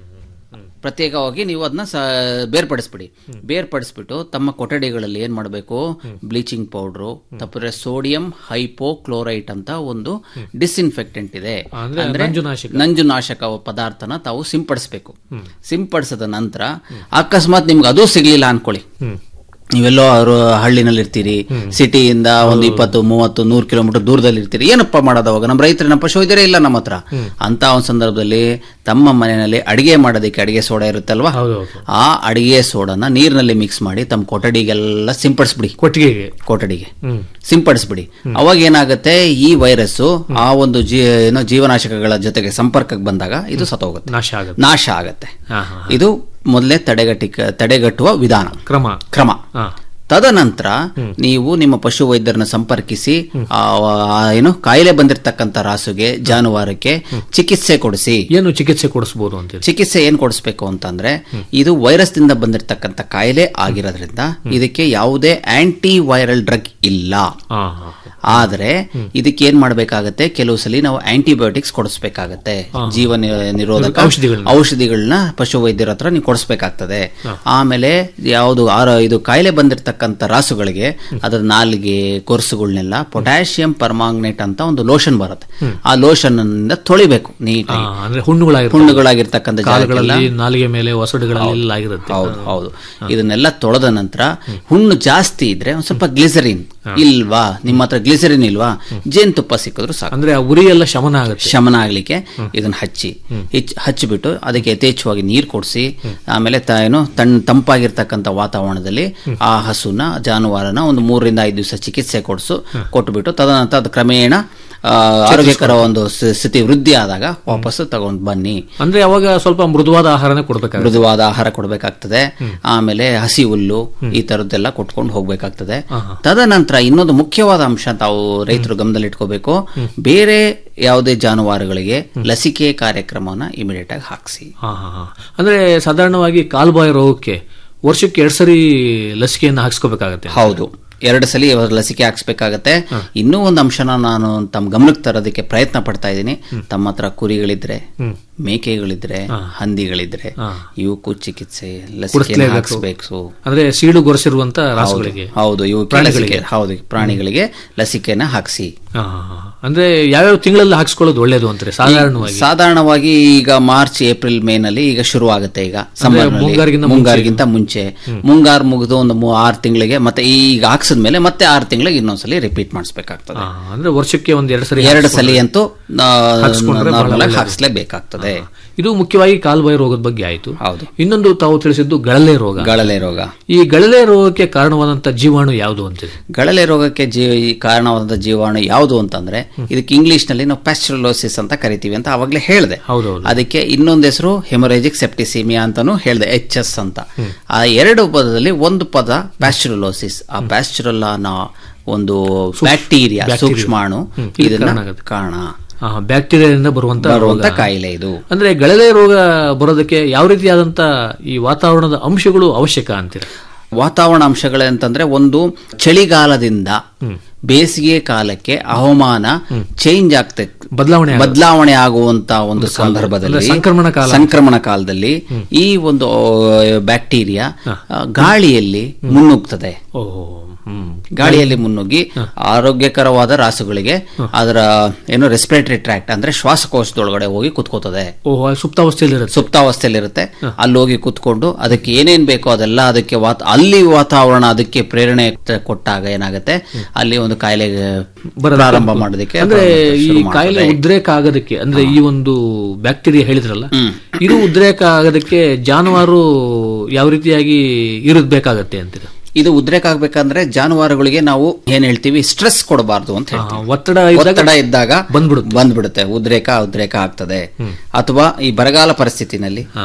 ಪ್ರತ್ಯೇಕವಾಗಿ ನೀವು ಅದನ್ನ ಬೇರ್ಪಡಿಸ್ಬಿಡಿ ಬೇರ್ಪಡಿಸ್ಬಿಟ್ಟು ತಮ್ಮ ಕೊಠಡಿಗಳಲ್ಲಿ ಏನ್ ಮಾಡಬೇಕು ಬ್ಲೀಚಿಂಗ್ ಪೌಡ್ರು ತಪ್ಪರೆ ಸೋಡಿಯಂ ಹೈಪೋಕ್ಲೋರೈಟ್ ಅಂತ ಒಂದು ಡಿಸ್ಇನ್ಫೆಕ್ಟೆಂಟ್ ಇದೆ ಅಂದ್ರೆ ನಂಜುನಾಶಕ. ನಂಜುನಾಶಕ ಪದಾರ್ಥನ ತಾವು ಸಿಂಪಡಿಸಬೇಕು ಸಿಂಪಡಿಸಿದ ನಂತರ ಅಕಸ್ಮಾತ್ ನಿಮ್ಗೆ ಅದು ಸಿಗ್ಲಿಲ್ಲ ಅನ್ಕೊಳ್ಳಿ ನೀವೆಲ್ಲೋ ಅವರು ಹಳ್ಳಿನಲ್ಲಿ ಇರ್ತೀರಿ ಸಿಟಿಯಿಂದ ಒಂದು ಇಪ್ಪತ್ತು ಮೂವತ್ತು ನೂರು ಕಿಲೋಮೀಟರ್ ದೂರದಲ್ಲಿ ಇರ್ತೀರಿ ಏನಪ್ಪ ಮಾಡೋದು ಅವಾಗ ನಮ್ಮ ರೈತರು ನಮ್ಮ ಪಶುವೈದ್ಯರೇ ಇಲ್ಲ ನಮ್ಮ ಹತ್ರ ಅಂತ ಒಂದು ಸಂದರ್ಭದಲ್ಲಿ ತಮ್ಮ ಮನೆಯಲ್ಲಿ ಅಡಿಗೆ ಮಾಡೋದಕ್ಕೆ ಅಡಿಗೆ ಸೋಡಾ ಇರುತ್ತಲ್ವಾ ಆ ಅಡಿಗೆ ಸೋಡಾನ ನೀರಿನಲ್ಲಿ ಮಿಕ್ಸ್ ಮಾಡಿ ತಮ್ಮ ಕೊಠಡಿಗೆಲ್ಲ ಸಿಂಪಡಿಸ್ಬಿಡಿ ಕೊಟ್ಟಿಗೆಗೆ ಕೊಠಡಿಗೆ ಸಿಂಪಡಿಸ್ಬಿಡಿ ಅವಾಗ ಏನಾಗುತ್ತೆ ಈ ವೈರಸ್ ಆ ಒಂದು ಜೀ ಏನೋ ಜೀವನಾಶಕಗಳ ಜೊತೆಗೆ ಸಂಪರ್ಕಕ್ಕೆ ಬಂದಾಗ ಇದು ಸತ್ತೋಗುತ್ತೆ ನಾಶ ಆಗುತ್ತೆ ನಾಶ ಆಗತ್ತೆ ಹಾ, ಹಾ, ಇದು ಮೊದಲೇ ತಡೆಗಟ್ಟಿ ತಡೆಗಟ್ಟುವ ವಿಧಾನ ಕ್ರಮ ಕ್ರಮ ಹಾ. ತದನಂತರ ನೀವು ನಿಮ್ಮ ಪಶು ವೈದ್ಯರನ್ನ ಸಂಪರ್ಕಿಸಿ ಆ, ಆ, ಏನು ಕಾಯಿಲೆ ಬಂದಿರತಕ್ಕಂತ ರಾಸುಗೆ ಜಾನುವಾರಕ್ಕೆ ಚಿಕಿತ್ಸೆ ಕೊಡಿಸಿ ಏನು ಚಿಕಿತ್ಸೆ ಕೊಡಿಸಬಹುದು ಅಂತೀರಿ ಚಿಕಿತ್ಸೆ ಏನ್ ಕೊಡಿಸ್ಬೇಕು ಅಂತಂದ್ರೆ ಇದು ವೈರಸ್ ದಿಂದ ಬಂದಿರತಕ್ಕಂತ ಕಾಯಿಲೆ ಆಗಿರೋದ್ರಿಂದ ಇದಕ್ಕೆ ಯಾವುದೇ ಆಂಟಿ ವೈರಲ್ ಡ್ರಗ್ ಇಲ್ಲ ಹಾ, ಹಾ. ಆದ್ರೆ ಇದಕ್ಕೆ ಏನ್ ಮಾಡ್ಬೇಕಾಗತ್ತೆ ಕೆಲವು ಸಲ ನಾವು ಆಂಟಿಬಯೋಟಿಕ್ಸ್ ಕೊಡಿಸ್ಬೇಕಾಗತ್ತೆ ಜೀವ ನಿ- ನಿರೋಧಕ ಔಷಧಿಗಳನ್ನ. ಔಷಧಿಗಳನ್ನ ಪಶು ವೈದ್ಯರ ಹತ್ರ ನೀವು ಕೊಡಿಸ್ಬೇಕಾಗ್ತದೆ ಆಮೇಲೆ ಯಾವುದು ಆರ ಇದು ಕಾಯಿಲೆ ಬಂದಿರತಕ್ಕಂತ ರಾಸುಗಳಿಗೆ ಅದರ ನಾಲಿಗೆ ಕೊರ್ಸುಗಳನ್ನೆಲ್ಲ ಪೊಟ್ಯಾಷಿಯಂ ಪರ್ಮಾಂಗನೇಟ್ ಅಂತ ಒಂದು ಲೋಷನ್ ಬರುತ್ತೆ ಆ ಲೋಷನ್ ನಿಂದ ತೊಳಿಬೇಕು ಹಾ, ನೀಟಾಗಿ ಅಂದ್ರೆ ಹುಣ್ಣುಗಳಾಗಿರ್ತವೆ. ಹುಣ್ಣುಗಳಾಗಿರ್ತಕ್ಕಂಥ ಜಾಗಕ್ಕೆಲ್ಲ ಕಾಲುಗಳಲ್ಲಿ ನಾಲಿಗೆ ಮೇಲೆ ಹೊಸಡುಗಳಲ್ಲಿ ಎಲ್ಲ ಆಗಿರುತ್ತೆ ಹೌದು ಹೌದು ಇದನ್ನೆಲ್ಲ ತೊಳೆದ ನಂತರ ಹುಣ್ಣು ಜಾಸ್ತಿ ಇದ್ರೆ ಒಂದ್ ಸ್ವಲ್ಪ ಗ್ಲಿಸರಿನ್ ಇಲ್ವಾ ನಿಮ್ಮ ಹತ್ರ ಗ್ಲಿಸರಿನ್ ಇಲ್ವಾ ಜೇನುತುಪ್ಪ ಸಿಕ್ಕಿದ್ರು ಸಾಕು ಅಂದ್ರೆ ಆ ಉರಿ ಎಲ್ಲ ಶಮನ ಆಗುತ್ತೆ ಶಮನ ಆಗ್ಲಿಕ್ಕೆ ಇದನ್ನ ಹಚ್ಚಿ ಹೆಚ್ಚ್- ಹಚ್ಚಿಬಿಟ್ಟು ಅದಕ್ಕೆ ಯಥೇಚ್ಛವಾಗಿ ನೀರು ಕೊಡಿಸಿ ಆಮೇಲೆ ತ- ಏನು ತಣ್ಣ ತಂಪಾಗಿರ್ತಕ್ಕಂಥ ವಾತಾವರಣದಲ್ಲಿ ಆ ಹಸುನ ಜಾನುವಾರನ ಒಂದು ಮೂರರಿಂದ ಐದು ದಿವಸ ಚಿಕಿತ್ಸೆ ಕೊಡಿಸು ಕೊಟ್ಬಿಟ್ಟು ತದನಂತರ ಅದು ಕ್ರಮೇಣ ಆ, ಆರೋಗ್ಯಕರ ಒಂದು ಸ- ಸ್ಥಿತಿ ವೃದ್ಧಿ ಆದಾಗ ವಾಪಸ್ ತಗೊಂಡ್ ಬನ್ನಿ ಅಂದ್ರೆ ಅವಾಗ ಸ್ವಲ್ಪ ಮೃದುವಾದ ಆಹಾರನೇ ಕೊಡ್ಬೇಕಾಗುತ್ತೆ ಮೃದುವಾದ ಆಹಾರ ಕೊಡಬೇಕಾಗ್ತದೆ ಆಮೇಲೆ ಹಸಿ ಹುಲ್ಲು ಈ ತರದ್ದೆಲ್ಲ ಕೊಟ್ಕೊಂಡು ಹೋಗ್ಬೇಕಾಗ್ತದೆ ತದನಂತರ ಇನ್ನೊಂದು ಮುಖ್ಯವಾದ ಅಂಶ ತಾವು ರೈತರು ಗಮನದಲ್ಲಿ ಇಟ್ಕೋಬೇಕು ಬೇರೆ ಯಾವುದೇ ಜಾನುವಾರುಗಳಿಗೆ ಲಸಿಕೆ ಕಾರ್ಯಕ್ರಮವನ್ನ ಇಮಿಡಿಯೇಟ್ ಆಗಿ ಹಾಕ್ಸಿ ಹಾ ಹಾ ಹಾ ಅಂದ್ರೆ ಸಾಧಾರಣವಾಗಿ ಕಾಲ್ಬಾಯಿ ರೋಗಕ್ಕೆ ವರ್ಷಕ್ಕೆ ಎರಡ್ ಸರಿ ಲಸಿಕೆಯನ್ನು ಹಾಕ್ಸ್ಕೋಬೇಕಾಗತ್ತೆ ಹೌದು ಎರಡು ಸಲ ಇವಾಗ ಲಸಿಕೆ ಹಾಕ್ಸ್ಬೇಕಾಗತ್ತೆ ಇನ್ನೂ ಒಂದು ಅಂಶನ ನಾನು ತಮ್ಮ ಗಮನಕ್ಕೆ ತರೋದಕ್ಕೆ ಪ್ರಯತ್ನ ಪಡ್ತಾ ಇದ್ದೀನಿ ತಮ್ಮ ಹತ್ರ ಕುರಿಗಳಿದ್ರೆ ಮೇಕೆಗಳಿದ್ರೆ ಹಂದಿಗಳಿದ್ರೆ ಇವಕ್ಕೂ ಚಿಕಿತ್ಸೆ ಲಸಿಕೆ ಕೊಡಿಸ್ಲೇಬೇಕು. ಹಾಕ್ಸ್ಬೇಕು ಅಂದ್ರೆ ಸೀಳು ಗೊರೆಸಿರುವಂತ ರಾಸುಗಳಿಗೆ ಹೌದು, ಹೌದು ಇವು ಪ್ರಾಣಿಗಳಿಗೆ. ಲಸಿಕೆ- ಹೌದು ಪ್ರಾಣಿಗಳಿಗೆ ಲಸಿಕೆನ ಹಾಕ್ಸಿ ಹಾ, ಹಾ, ಹಾ. ಅಂದ್ರೆ ಯಾವ್ಯಾವ ತಿಂಗಳಲ್ಲಿ ಹಾಕ್ಸ್ಕೊಳ್ಳೋದು ಒಳ್ಳೇದು ಅಂತಾರೆ ಸಾಧಾರಣವಾಗಿ ಸಾಧಾರಣವಾಗಿ ಈಗ ಮಾರ್ಚ್ ಏಪ್ರಿಲ್ ಮೇ ನಲ್ಲಿ ಈಗ ಶುರು ಆಗುತ್ತೆ ಈಗ ಅಂದ್ರೆ summer ನಲ್ಲಿ. ಮುಂಗಾರಿಗಿಂತ ಮುಂಚೆ. ಮುಂಗಾರಿಗಿಂತ ಮುಂಚೆ ಮುಂಗಾರು ಮುಗಿದು ಒಂದು ಮೂ- ಆರು ತಿಂಗಳಿಗೆ ಮತ್ತೆ ಈಗ ಹಾಕ್ಸಿದ್ಮೇಲೆ ಮತ್ತೆ ಆರು ತಿಂಗಳಿಗೆ ಇನ್ನೊಂದ್ಸಲಿ ರಿಪೀಟ್ ಮಾಡಿಸ್ಬೇಕಾಗ್ತದೆ ಹಾ, ಅಂದ್ರೆ ವರ್ಷಕ್ಕೆ ಒಂದ್ ಎರಡು ಸರಿ ಎರಡು ಸಲ ಅಂತೂ ಹಾಕ್ಸ್ಕೊಂಡ್ರೆ ಬಹಳ ನಾರ್ಮಲ್ ಆಗಿ ಒಳ್ಳೇದು. ಹಾಕ್ಸ್ಲೇಬೇಕಾಗ್ತದೆ ಇದು ಮುಖ್ಯವಾಗಿ ಕಾಲ್ಬಾಯಿ ರೋಗದ ಬಗ್ಗೆ ಆಯ್ತು ಹೌದು ಇನ್ನೊಂದು ತಾವು ತಿಳಿಸಿದ್ದು ಗಳಲೆ ರೋಗ ಗಳಲೆ ರೋಗ ಈ ಗಳಲೆ ರೋಗಕ್ಕೆ ಕಾರಣವಾದಂತ ಜೀವಾಣು ಯಾವುದು ಅಂತೀರಿ ಗಳಲೆ ರೋಗಕ್ಕೆ ಜೀ ಈ ಕಾರಣವಾದ ಜೀವಾಣು ಯಾವುದು ಅಂತಂದ್ರೆ ಇದಕ್ಕೆ ಇಂಗ್ಲಿಷ್ ನಲ್ಲಿ ನಾವು ಪ್ಯಾಸ್ಟ್ರಲೋಸಿಸ್ ಅಂತ ಕರಿತೀವಿ ಅಂತ ಅವಾಗಲೇ ಹೇಳಿದೆ ಹೌದೌದು ಅದಕ್ಕೆ ಇನ್ನೊಂದು ಹೆಸರು ಹೆಮೊರೇಜಿಕ್ ಸೆಪ್ಟಿಸಿಮಿಯಾ ಅಂತಾನು ಹೇಳಿದೆ ಎಚ್ ಎಸ್ ಅಂತ ಆ ಎರಡು ಪದದಲ್ಲಿ ಒಂದು ಪದ ಪ್ಯಾಸ್ಟ್ರಲೋಸಿಸ್ ಆ ಪ್ಯಾಸ್ಟ್ರಲ್ನ ಒಂದು ಬ್ಯಾಕ್ಟೀರಿಯಾ ಬ್ಯಾಕ್ಟೀರಿಯಾ. ಸೂಕ್ಷ್ಮಾಣು ಹ್ಮ್, ಇದು ಇದನ್ನ ಕಾರಣ ಆಗುತ್ತೆ. ಕಾರಣ ಬ್ಯಾಕ್ಟೀರಿಯಾದಿಂದ ಬರುವಂತ ಬರುವಂತ ರೋಗ. ಕಾಯಿಲೆ ಇದು ಅಂದ್ರೆ ಗಳಲೆ ರೋಗ ಬರೋದಕ್ಕೆ ಯಾವ ರೀತಿಯಾದಂತ ಈ ವಾತಾವರಣದ ಅಂಶಗಳು ಅವಶ್ಯಕ ಅಂತೀರ ವಾತಾವರಣ ಅಂಶಗಳು ಅಂತಂದ್ರೆ ಒಂದು ಚಳಿಗಾಲದಿಂದ ಬೇಸಿಗೆ ಕಾಲಕ್ಕೆ ಹವಾಮಾನ ಚೇಂಜ್ ಆಗ್ತದೆ ಬದಲಾವಣೆ ಆಗುತ್ತೆ. ಬದಲಾವಣೆ ಆಗುವಂತ ಒಂದು ಸಂದರ್ಭದಲ್ಲಿ ಅಂದ್ರೆ ಸಂಕ್ರಮಣ ಕಾಲ. ಸಂಕ್ರಮಣ ಕಾಲದಲ್ಲಿ ಈ ಒಂದು ಬ್ಯಾಕ್ಟೀರಿಯಾ ಆ, ಗಾಳಿಯಲ್ಲಿ ಮುನ್ನುಗ್ತದೆ ಓಹೋ ಹ್ಮ್ ಗಾಳಿಯಲ್ಲಿ ಮುನ್ನುಗ್ಗಿ ಆರೋಗ್ಯಕರವಾದ ರಾಸುಗಳಿಗೆ ಅದರ ಏನು ರೆಸ್ಪಿರೇಟರಿ ಟ್ರ್ಯಾಕ್ಟ್ ಅಂದ್ರೆ ಶ್ವಾಸಕೋಶದೊಳಗಡೆ ಹೋಗಿ ಕುತ್ಕೋತದೆ ಓಹೋ ಅದು ಸುಪ್ತಾವಸ್ಥೆಯಲ್ಲಿ ಇರುತ್ತೆ ಸುಪ್ತಾವಸ್ಥೆಯಲ್ಲಿರುತ್ತೆ ಅಲ್ಲಿ ಹೋಗಿ ಕುತ್ಕೊಂಡು ಅದಕ್ಕೆ ಏನೇನ್ ಬೇಕೋ ಅದೆಲ್ಲ ಅದಕ್ಕೆ ವಾತ ಅಲ್ಲಿ ವಾತಾವರಣ ಅದಕ್ಕೆ ಪ್ರೇರಣೆ ತ- ಕೊಟ್ಟಾಗ ಏನಾಗುತ್ತೆ ಅಲ್ಲಿ ಒಂದು ಕಾಯಿಲೆ ಬರೋದಕ್ಕೆ ಪ್ರಾರಂಭ ಮಾಡೋದಕ್ಕೆ ಅಂದ್ರೆ ಈ ಶುರು ಮಾಡ್ತದೆ. ಕಾಯಿಲೆ ಉದ್ರೇಕ ಆಗೋದಕ್ಕೆ ಅಂದ್ರೆ ಈ ಒಂದು ಬ್ಯಾಕ್ಟೀರಿಯಾ ಹೇಳಿದ್ರಲ್ಲ ಇದು ಉದ್ರೇಕ ಆಗೋದಕ್ಕೆ ಜಾನುವಾರು ಯಾವ ರೀತಿಯಾಗಿ ಇರಬೇಕಾಗತ್ತೆ ಅಂತೀರ ಇದು ಉದ್ರೇಕ ಆಗ್ಬೇಕಂದ್ರೆ ಜಾನುವಾರುಗಳಿಗೆ ನಾವು ಏನ್ ಹೇಳ್ತೀವಿ ಸ್ಟ್ರೆಸ್ ಕೊಡಬಾರ್ದು ಅಂತ ಹೇಳ್ತೀವಿ ಒತ್ತಡ ಇದ್ದಾಗ ಒತ್ತಡ ಇದ್ದಾಗ ಬಂದ್ಬಿಡುತ್ತೆ ಬಂದ್ಬಿಡುತ್ತೆ ಉದ್ರೇಕ ಉದ್ರೇಕ ಆಗ್ತದೆ ಅಥವಾ ಈ ಬರಗಾಲ ಪರಿಸ್ಥಿತಿನಲ್ಲಿ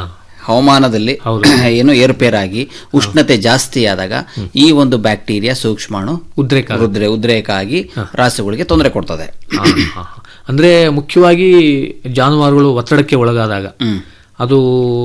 ಹವಾಮಾನದಲ್ಲಿ ಏನು ಏರುಪೇರಾಗಿ ಉಷ್ಣತೆ ಜಾಸ್ತಿ ಆದಾಗ ಈ ಒಂದು ಬ್ಯಾಕ್ಟೀರಿಯಾ ಸೂಕ್ಷ್ಮಾಣು ಉದ್ರೇಕ ಉದ್ರೆ ಉದ್ರೇಕ ಆಗಿ ರಾಸುಗಳಿಗೆ ತೊಂದರೆ ಕೊಡ್ತದೆ ಹಾ, ಹಾ, ಹಾ. ಅಂದ್ರೆ ಮುಖ್ಯವಾಗಿ ಜಾನುವಾರುಗಳು ಒತ್ತಡಕ್ಕೆ ಒಳಗಾದಾಗ ಅದು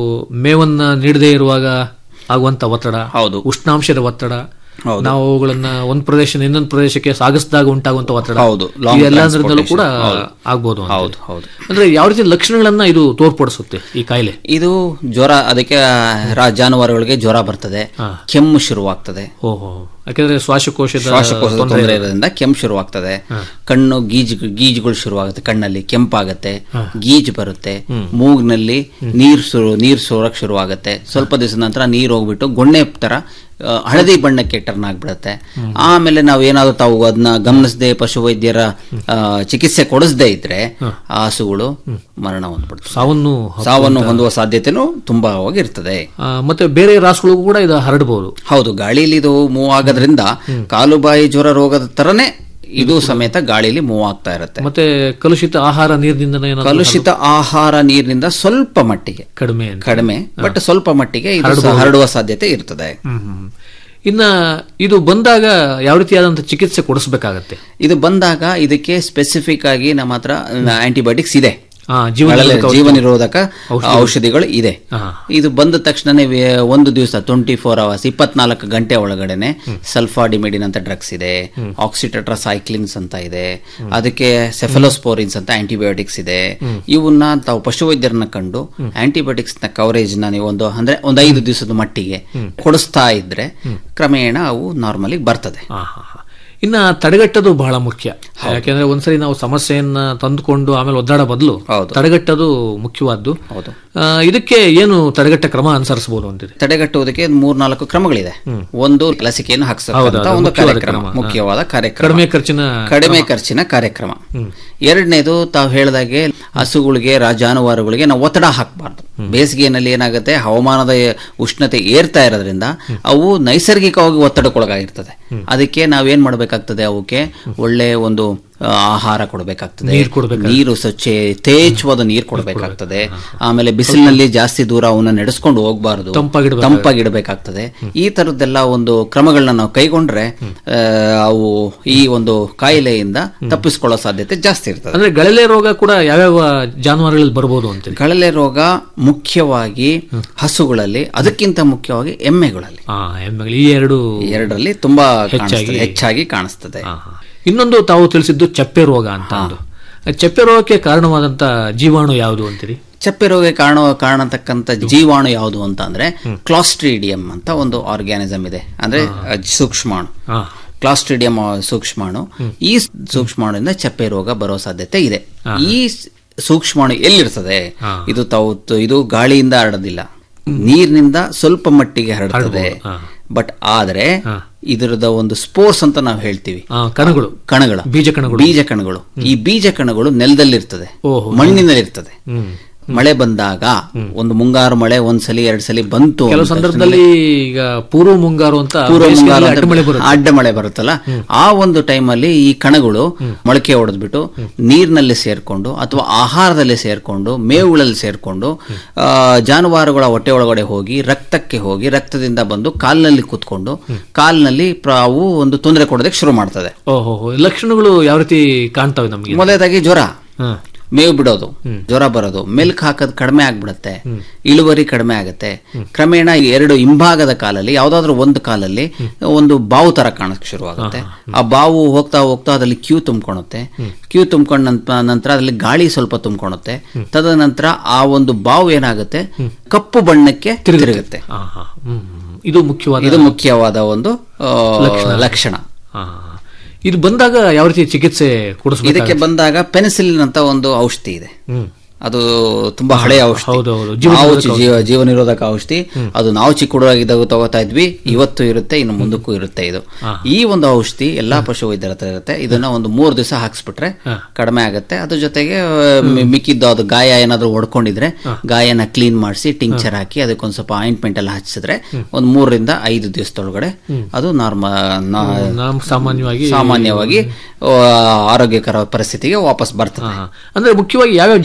ಮೇವನ್ನ ನೀಡದೇ ಇರುವಾಗ ಆಗುವಂತ ಒತ್ತಡ ಹೌದು ಉಷ್ಣಾಂಶದ ಒತ್ತಡ ನಾವು ಅವುಗಳನ್ನ ಒಂದ್ ಪ್ರದೇಶ ಇನ್ನೊಂದು ಪ್ರದೇಶಕ್ಕೆ ಸಾಗಿಸಿದಾಗ ಉಂಟಾಗುವಂತ ಒತ್ತಡ ಹೌದು, long ಎಲ್ಲದರಿಂದಲೂ ಕೂಡ transportation. ಹೌದು. ಆಗ್ಬೋದು ಅಂತ. ಹೌದು, ಹೌದು. ಅಂದ್ರೆ ಯಾವ ರೀತಿ ಲಕ್ಷಣಗಳನ್ನ ಇದು ತೋರ್ಪಡಿಸುತ್ತೆ ಈ ಕಾಯಿಲೆ ಇದು ಜ್ವರ ಅದಕ್ಕೆ ರಾ- ಜಾನುವಾರುಗಳಿಗೆ ಜ್ವರ ಬರ್ತದೆ ಕೆಮ್ಮು ಶುರುವಾಗ್ತದೆ ಓಹೋ ಯಾಕಂದ್ರೆ ಶ್ವಾಸಕೋಶದ ಶ್ವಾಸಕೋಶದ ತೊಂದ್ರೆ ತೊಂದರೆ ಇರೋದ್ರಿಂದ ಕೆಮ್ಮು ಶುರುವಾಗ್ತದೆ ಕಣ್ಣು ಗೀಜ್ ಗೀಜುಗಳು ಶುರುವಾಗುತ್ತೆ ಕಣ್ಣಲ್ಲಿ ಕೆಂಪಾಗತ್ತೆ ಗೀಜ್ ಬರುತ್ತೆ ಮೂಗ್ನಲ್ಲಿ ನೀರ್ ಸುರು ನೀರ್ ಸೋರಕ್ ಶುರುವಾಗುತ್ತೆ ಸ್ವಲ್ಪ ದಿವಸದ ನಂತರ ನೀರ್ ಹೋಗ್ಬಿಟ್ಟು ಗೊಣ್ಣೆ ತರ ಆ, ಹಳದಿ ಬಣ್ಣಕ್ಕೆ ಟರ್ನ್ ಆಗ್ಬಿಡುತ್ತೆ ಆಮೇಲೆ ನಾವು ಏನಾದ್ರು ತಾವು ಅದನ್ನ ಗಮನಿಸದೆ ಪಶುವೈದ್ಯರ ಆ, ಚಿಕಿತ್ಸೆ ಕೊಡಿಸದೇ ಇದ್ರೆ ಆ ಹಸುಗಳು ಮರಣ ಹೊಂದ್ಬಿಡ್ತವೆ ಸಾವನ್ನು ಸಾವನ್ನು ಹೊಂದುವ ಸಾಧ್ಯತೆನೂ ತುಂಬಾ ಇರ್ತದೆ ಆ, ಮತ್ತೆ ಬೇರೆ ರಾಸುಗಳಿಗೂ ಕೂಡ ಇದು ಹರಡಬಹುದು ಹೌದು ಗಾಳಿಲಿ ಇದು ಮೂವ್ ಆಗೋದ್ರಿಂದ ಕಾಲುಬಾಯಿ ಜ್ವರ ರೋಗದ ತರನೇ ಇದು ಸಮೇತ ಗಾಳಿಲಿ ಮೂವ್ ಆಗ್ತಾ ಇರುತ್ತೆ ಮತ್ತೆ ಕಲುಷಿತ ಆಹಾರ ನೀರಿನಿಂದ ಏನಾದ್ರು ಕಲುಷಿತ ಆಹಾರ ನೀರಿನಿಂದ ಸ್ವಲ್ಪ ಮಟ್ಟಿಗೆ ಕಡಿಮೆ ಅಂತ. ಕಡಿಮೆ ಬಟ್ ಸ್ವಲ್ಪ ಮಟ್ಟಿಗೆ ಇದು ಸಹ ಹರಡ್ಬೋದು. ಹರಡುವ ಸಾಧ್ಯತೆ ಇರ್ತದೆ ಹ್ಮ್, ಹ್ಮ್. ಇನ್ನ ಇದು ಬಂದಾಗ ಯಾವ ರೀತಿಯಾದಂತ ಚಿಕಿತ್ಸೆ ಕೊಡಿಸ್ಬೇಕಾಗತ್ತೆ ಇದು ಬಂದಾಗ ಇದಕ್ಕೆ ಸ್ಪೆಸಿಫಿಕ್ ಆಗಿ ನಮ್ಮ ಹತ್ರ ಆಂಟಿಬಯೋಟಿಕ್ಸ್ ಇದೆ ಆ, ಜೀವ ಗಳಲ್ಲಿ ನಿರೋಧಕ ಜೀವ ಔಷಧಿ. ನಿರೋಧಕ ಔಷಧಿ. ಔಷಧಿಗಳು ಇದೆ ಹಾ. ಇದು ಬಂದ ತಕ್ಷಣನೇ ವೇ- ಒಂದು ದಿವಸ ಟ್ವೆಂಟಿ ಫೋರ್ ಅವರ್ಸ್ ಇಪ್ಪತ್ನಾಲ್ಕು ಗಂಟೆ ಒಳಗಡೆನೆ ಸಲ್ಫಾಡಿಮೆಡಿನ್ ಅಂತ ಡ್ರಗ್ಸ್ ಇದೆ ಆಕ್ಸಿಟೆಟ್ರಾಸೈಕ್ಲಿನ್ಸ್ ಅಂತ ಇದೆ ಅದಕ್ಕೆ ಸೆಫಲೋಸ್ಪೋರಿನ್ಸ್ ಅಂತ ಆಂಟಿಬಯೋಟಿಕ್ಸ್ ಇದೆ ಇವನ್ನ ತಾವು ಪಶುವೈದ್ಯರನ್ನ ಕಂಡು ಆಂಟಿಬಯೋಟಿಕ್ಸ್ ನ ಕವರೇಜ್ ನ ನೀವು ಒಂದು ಅಂದ್ರೆ ಒಂದು ಐದು ದಿವಸದ ಮಟ್ಟಿಗೆ ಕೊಡಿಸ್ತಾ ಇದ್ರೆ ಕ್ರಮೇಣ ಅವು ನಾರ್ಮಲಿ ಬರ್ತದೆ ಆ, ಹಾ, ಹಾ. ಇನ್ನ ತಡೆಗಟ್ಟೋದು ಬಹಳ ಮುಖ್ಯ ಯಾಕೆಂದ್ರೆ ಒಂದ್ಸರಿ ನಾವು ಸಮಸ್ಯೆಯನ್ನ ತಂದುಕೊಂಡು ಆಮೇಲೆ ಒದ್ದಾಡ ಬದಲು ತಡೆಗಟ್ಟೋದು ಮುಖ್ಯವಾದ್ದು ಹೌದು ಆ, ಇದಕ್ಕೆ ಏನು ತಡೆಗಟ್ಟ ಕ್ರಮ ಅನುಸರಿಸಬಹುದು ಅಂತೀರಿ ತಡೆಗಟ್ಟುವುದಕ್ಕೆ ಮೂರ್ನಾಲ್ಕು ಕ್ರಮಗಳಿದೆ ಒಂದು ಲಸಿಕೆಯನ್ನು ಹಾಕ್ಸಕ್ಕಂತ ಹೌದು, ಒಂದು ಮುಖ್ಯವಾದ ಕಾರ್ಯಕ್ರಮ ಕ್ರಮ. ಮುಖ್ಯವಾದ ಕಾರ್ಯಕ್ರಮ ಕಡಿಮೆ ಖರ್ಚಿನ ಕಡಿಮೆ ಖರ್ಚಿನ ಕಾರ್ಯಕ್ರಮ ಎರಡನೇದು ತಾವು ಹೇಳಿದಾಗೆ ಹಸುಗಳಿಗೆ ರಾ- ಜಾನುವಾರುಗಳಿಗೆ ನಾವು ಒತ್ತಡ ಹಾಕಬಾರ್ದು ಬೇಸಿಗೆಯಲ್ಲಿ ಏನಾಗುತ್ತೆ ಹವಾಮಾನದ ಉಷ್ಣತೆ ಏರ್ತಾ ಇರೋದ್ರಿಂದ ಅವು ನೈಸರ್ಗಿಕವಾಗಿ ಒತ್ತಡಕ್ಕೊಳಗಾಗಿರ್ತದೆ ಅದಕ್ಕೆ ನಾವೇನ್ ಮಾಡ್ಬೇಕಾಗ್ತದೆ ಅವಕ್ಕೆ ಒಳ್ಳೆ ಒಂದು ಆ, ಆಹಾರ ಕೊಡಬೇಕಾಗ್ತದೆ ನೀರ್ ಕೊಡ್ಬೇಕಾಗ್ತದೆ. ನೀರು ಸ್ವಚ್ಛ ಯಥೇಚ್ಛವಾದ ನೀರು ಕೊಡಬೇಕಾಗ್ತದೆ ಆಮೇಲೆ ಬಿಸಿಲಿನಲ್ಲಿ ಜಾಸ್ತಿ ದೂರ ಅವನ್ನ ನಡೆಸ್ಕೊಂಡು ಹೋಗಬಾರದು ತಂಪಾಗಿಡ್ಬೇಕಾಗ್ತದೆ. ತಂಪಾಗಿಡಬೇಕಾಗ್ತದೆ ಈ ತರದ್ದೆಲ್ಲ ಒಂದು ಕ್ರಮಗಳನ್ನ ನಾವು ಕೈಗೊಂಡ್ರೆ ಆ, ಅವು ಈ ಒಂದು ಕಾಯಿಲೆಯಿಂದ ತಪ್ಪಿಸ್ಕೊಳ್ಳೋ ಸಾಧ್ಯತೆ ಜಾಸ್ತಿ ಇರ್ತದೆ ಅಂದ್ರೆ ಗಳಲೆ ರೋಗ ಕೂಡ ಯಾವ್ಯಾವ ಜಾನುವಾರುಗಳಲ್ಲಿ ಬರ್ಬೋದು ಅಂತೀರಿ ಕಳಲೆ ರೋಗ ಮುಖ್ಯವಾಗಿ ಹಸುಗಳಲ್ಲಿ ಅದಕ್ಕಿಂತ ಮುಖ್ಯವಾಗಿ ಎಮ್ಮೆಗಳಲ್ಲಿ ಆ ಎಮ್ಮೆಗಳು ಈ ಎರಡು ಎರಡರಲ್ಲಿ ತುಂಬಾ ಹೆಚ್ಚಾಗಿ- ಕಾಣಿಸ್ತದೆ, ಹೆಚ್ಚಾಗಿ ಕಾಣಿಸ್ತದೆ ಇನ್ನೊಂದು ತಾವು ತಿಳಿಸಿದ್ದು ಚಪ್ಪೆ ರೋಗ ಅಂತ ಒಂದು ಚಪ್ಪೆ ರೋಗಕ್ಕೆ ಕಾರಣವಾದಂತ ಜೀವಾಣು ಯಾವುದು ಅಂತೀರಿ ಚಪ್ಪೆ ರೋಗಕ್ಕೆ ಕಾರಣ ಕಾರಣತಕ್ಕಂತ ಜೀವಾಣು ಯಾವುದು ಅಂತ ಅಂದ್ರೆ ಕ್ಲಾಸ್ಟ್ರೀಡಿಯಂ ಅಂತ ಒಂದು ಆರ್ಗ್ಯಾನಿಸಮ್ ಇದೆ ಅಂದ್ರೆ ಅಹ್, ಸೂಕ್ಷ್ಮಾಣು ಹಾ. ಕ್ಲಾಸ್ಟ್ರೀಡಿಯಂ ಸೂಕ್ಷ್ಮಾಣು ಈ ಸೂಕ್ಷ್ಮಾಣುವಿಂದ ಚಪ್ಪೆ ರೋಗ ಬರೋ ಸಾಧ್ಯತೆ ಇದೆ ಈ ಸ್- ಸೂಕ್ಷ್ಮಾಣು ಎಲ್ಲಿರ್ತದೆ ಇದು ತಾವು ತ- ಇದು ಗಾಳಿಯಿಂದ ಹರಡೋದಿಲ್ಲ ನೀರಿನಿಂದ ಸ್ವಲ್ಪ ಮಟ್ಟಿಗೆ ಹರಡ್ತದೆ ಬಟ್ ಆದ್ರೆ ಇದರದ ಒಂದು ಸ್ಪೋರ್ಸ್ ಅಂತ ನಾವು ಹೇಳ್ತೀವಿ ಆ, ಕಣಗಳು ಕಣಗಳ ಬೀಜ ಕಣಗಳು ಬೀಜ ಕಣಗಳು ಈ ಬೀಜ ಕಣಗಳು ನೆಲದಲ್ಲಿರ್ತದೆ ಓಹೋ. ಮಣ್ಣಿನಲ್ಲಿರ್ತದೆ ಹ್ಮ್. ಮಳೆ ಬಂದಾಗ ಒಂದು ಮುಂಗಾರು ಮಳೆ ಒಂದ್ಸಲಿ ಎರಡ್ ಸಲಿ ಬಂತು ಕೆಲವು ಅಂದ ಸಂದರ್ಭದಲ್ಲಿ ಈಗ ಪೂರ್ವ ಮುಂಗಾರು ಅಂತ ಪೂರ್ವ ಬೇಸಿಗೆಯಲ್ಲಿ ಮುಂಗಾರು ಅಂತ ಅಡ್ಡಮಳೆ ಬರುತ್ತೆ ಅಡ್ಡ ಮಳೆ ಬರುತ್ತಲ್ಲ ಆ ಒಂದು ಟೈಮಲ್ಲಿ ಈ ಕಣಗಳು ಮೊಳಕೆ ಹೊಡೆದ್ಬಿಟ್ಟು ನೀರಿನಲ್ಲಿ ಸೇರ್ಕೊಂಡು ಅಥವಾ ಆಹಾರದಲ್ಲಿ ಸೇರ್ಕೊಂಡು ಮೇವುಗಳಲ್ಲಿ ಸೇರ್ಕೊಂಡು ಆ, ಜಾನುವಾರುಗಳ ಹೊಟ್ಟೆ ಒಳಗಡೆ ಹೋಗಿ ರಕ್ತಕ್ಕೆ ಹೋಗಿ ರಕ್ತದಿಂದ ಬಂದು ಕಾಲಿನಲ್ಲಿ ಕೂತ್ಕೊಂಡು ಕಾಲಿನಲ್ಲಿ ಪ್ರ- ಅವು ಒಂದು ತೊಂದರೆ ಕೊಡೋದಕ್ಕೆ ಶುರು ಮಾಡ್ತದೆ ಓಹೋ ಲಕ್ಷಣಗಳು ಯಾವ ರೀತಿ ಕಾಣ್ತವೆ ನಮಗೆ ಮೊದಲನೇದಾಗಿ ಜ್ವರ ಹಾ. ಮೇವು ಬಿಡೋದು ಜ್ವರ ಬರೋದು ಮಿಲ್ಕ್ ಹಾಕೋದು ಕಡಿಮೆ ಆಗ್ಬಿಡುತ್ತೆ ಇಳುವರಿ ಕಡಿಮೆ ಆಗುತ್ತೆ ಕ್ರಮೇಣ ಈ ಎರಡು ಹಿಂಭಾಗದ ಕಾಲಲ್ಲಿ ಯಾವ್ದಾದ್ರು ಒಂದು ಕಾಲಲ್ಲಿ ಒಂದು ಬಾವು ತರ ಕಾಣಕ್ ಶುರುವಾಗುತ್ತೆ ಆ ಬಾವು ಹೋಗ್ತಾ ಹೋಗ್ತಾ ಅದ್ರಲ್ಲಿ ಕ್ಯೂ ತುಂಬ್ಕೊಳುತ್ತೆ ಕ್ಯೂ ತುಂಬ್ಕೊಂಡ ನಂತ- ನಂತರ ಅದ್ರಲ್ಲಿ ಗಾಳಿ ಸ್ವಲ್ಪ ತುಂಬ್ಕೊಳುತ್ತೆ ತದನಂತರ ಆ ಒಂದು ಬಾವು ಏನಾಗುತ್ತೆ ಕಪ್ಪು ಬಣ್ಣಕ್ಕೆ ತಿರುಗುತ್ತೆ ಆ, ಹಾ. ಹ್ಮ್, ಹ್ಮ್. ಇದು ಮುಖ್ಯವಾದ ಇದು ಮುಖ್ಯವಾದ ಒಂದು ಆ, ಲಕ್ಷಣ. ಲಕ್ಷಣ ಆ, ಇದು ಬಂದಾಗ ಯಾವ ರೀತಿ ಚಿಕಿತ್ಸೆ ಕೊಡಿಸ್ಬೇಕು ಇದಕ್ಕೆ ಬಂದಾಗ ಪೆನಿಸಿಲಿನ್ ಅಂತ ಒಂದು ಔಷಧಿ ಇದೆ ಹ್ಮ್. ಅದು ತುಂಬಾ ಹಳೆಯ ಔಷಧಿ ಹೌದೌದು. ಜೀವ ನಾವು ನಿರೋಧಕ ಜೀವ ಜೀವ ನಿರೋಧಕ ಔಷಧಿ ಅದು ನಾವು ಚಿಕ್ಕ ಹುಡುಗಾಗಿದ್ದಾಗ ತಗೋತಾ ಇದ್ವಿ ಇವತ್ತು ಇರುತ್ತೆ ಇನ್ನು ಮುಂದಕ್ಕೂ ಇರುತ್ತೆ ಇದು ಈ ಒಂದು ಔಷಧಿ ಎಲ್ಲಾ ಪಶು ವೈದ್ಯರ ಹತ್ರ ಇರುತ್ತೆ ಇದನ್ನ ಒಂದು ಮೂರು ದಿವಸ ಹಾಕ್ಸ್ಬಿಟ್ರೆ ಕಡಿಮೆ ಆಗುತ್ತೆ ಅದ್ರ ಜೊತೆಗೆ ಆ, ಮಿ- ಮಿಕ್ಕಿದ್ದು ಅದು ಗಾಯ ಏನಾದ್ರು ಹೊಡ್ಕೊಂಡಿದ್ರೆ ಗಾಯನ ಕ್ಲೀನ್ ಮಾಡಿಸಿ ಟಿಂಕ್ಚರ್ ಹಾಕಿ ಅದಕ್ಕೊಂದ್ ಸ್ವಲ್ಪ ಆಯಿಂಟ್ಮೆಂಟ್ ಎಲ್ಲ ಹಚ್ಚಿದ್ರೆ ಒಂದ್ ಮೂರರಿಂದ ಐದು ದಿವಸದೊಳಗಡೆ ಅದು ನಾರ್ಮಲ್ ನಾವು ಸಾಮಾನ್ಯವಾಗಿ ಸಾಮಾನ್ಯವಾಗಿ ಆ, ಆರೋಗ್ಯಕರ ಪರಿಸ್ಥಿತಿಗೆ ವಾಪಸ್ ಬರ್ತದೆ ಅಂದ್ರೆ ಮುಖ್ಯವಾಗಿ ಯಾವ್ಯಾವ ಜಾನುವಾರುಗಳಲ್ಲಿ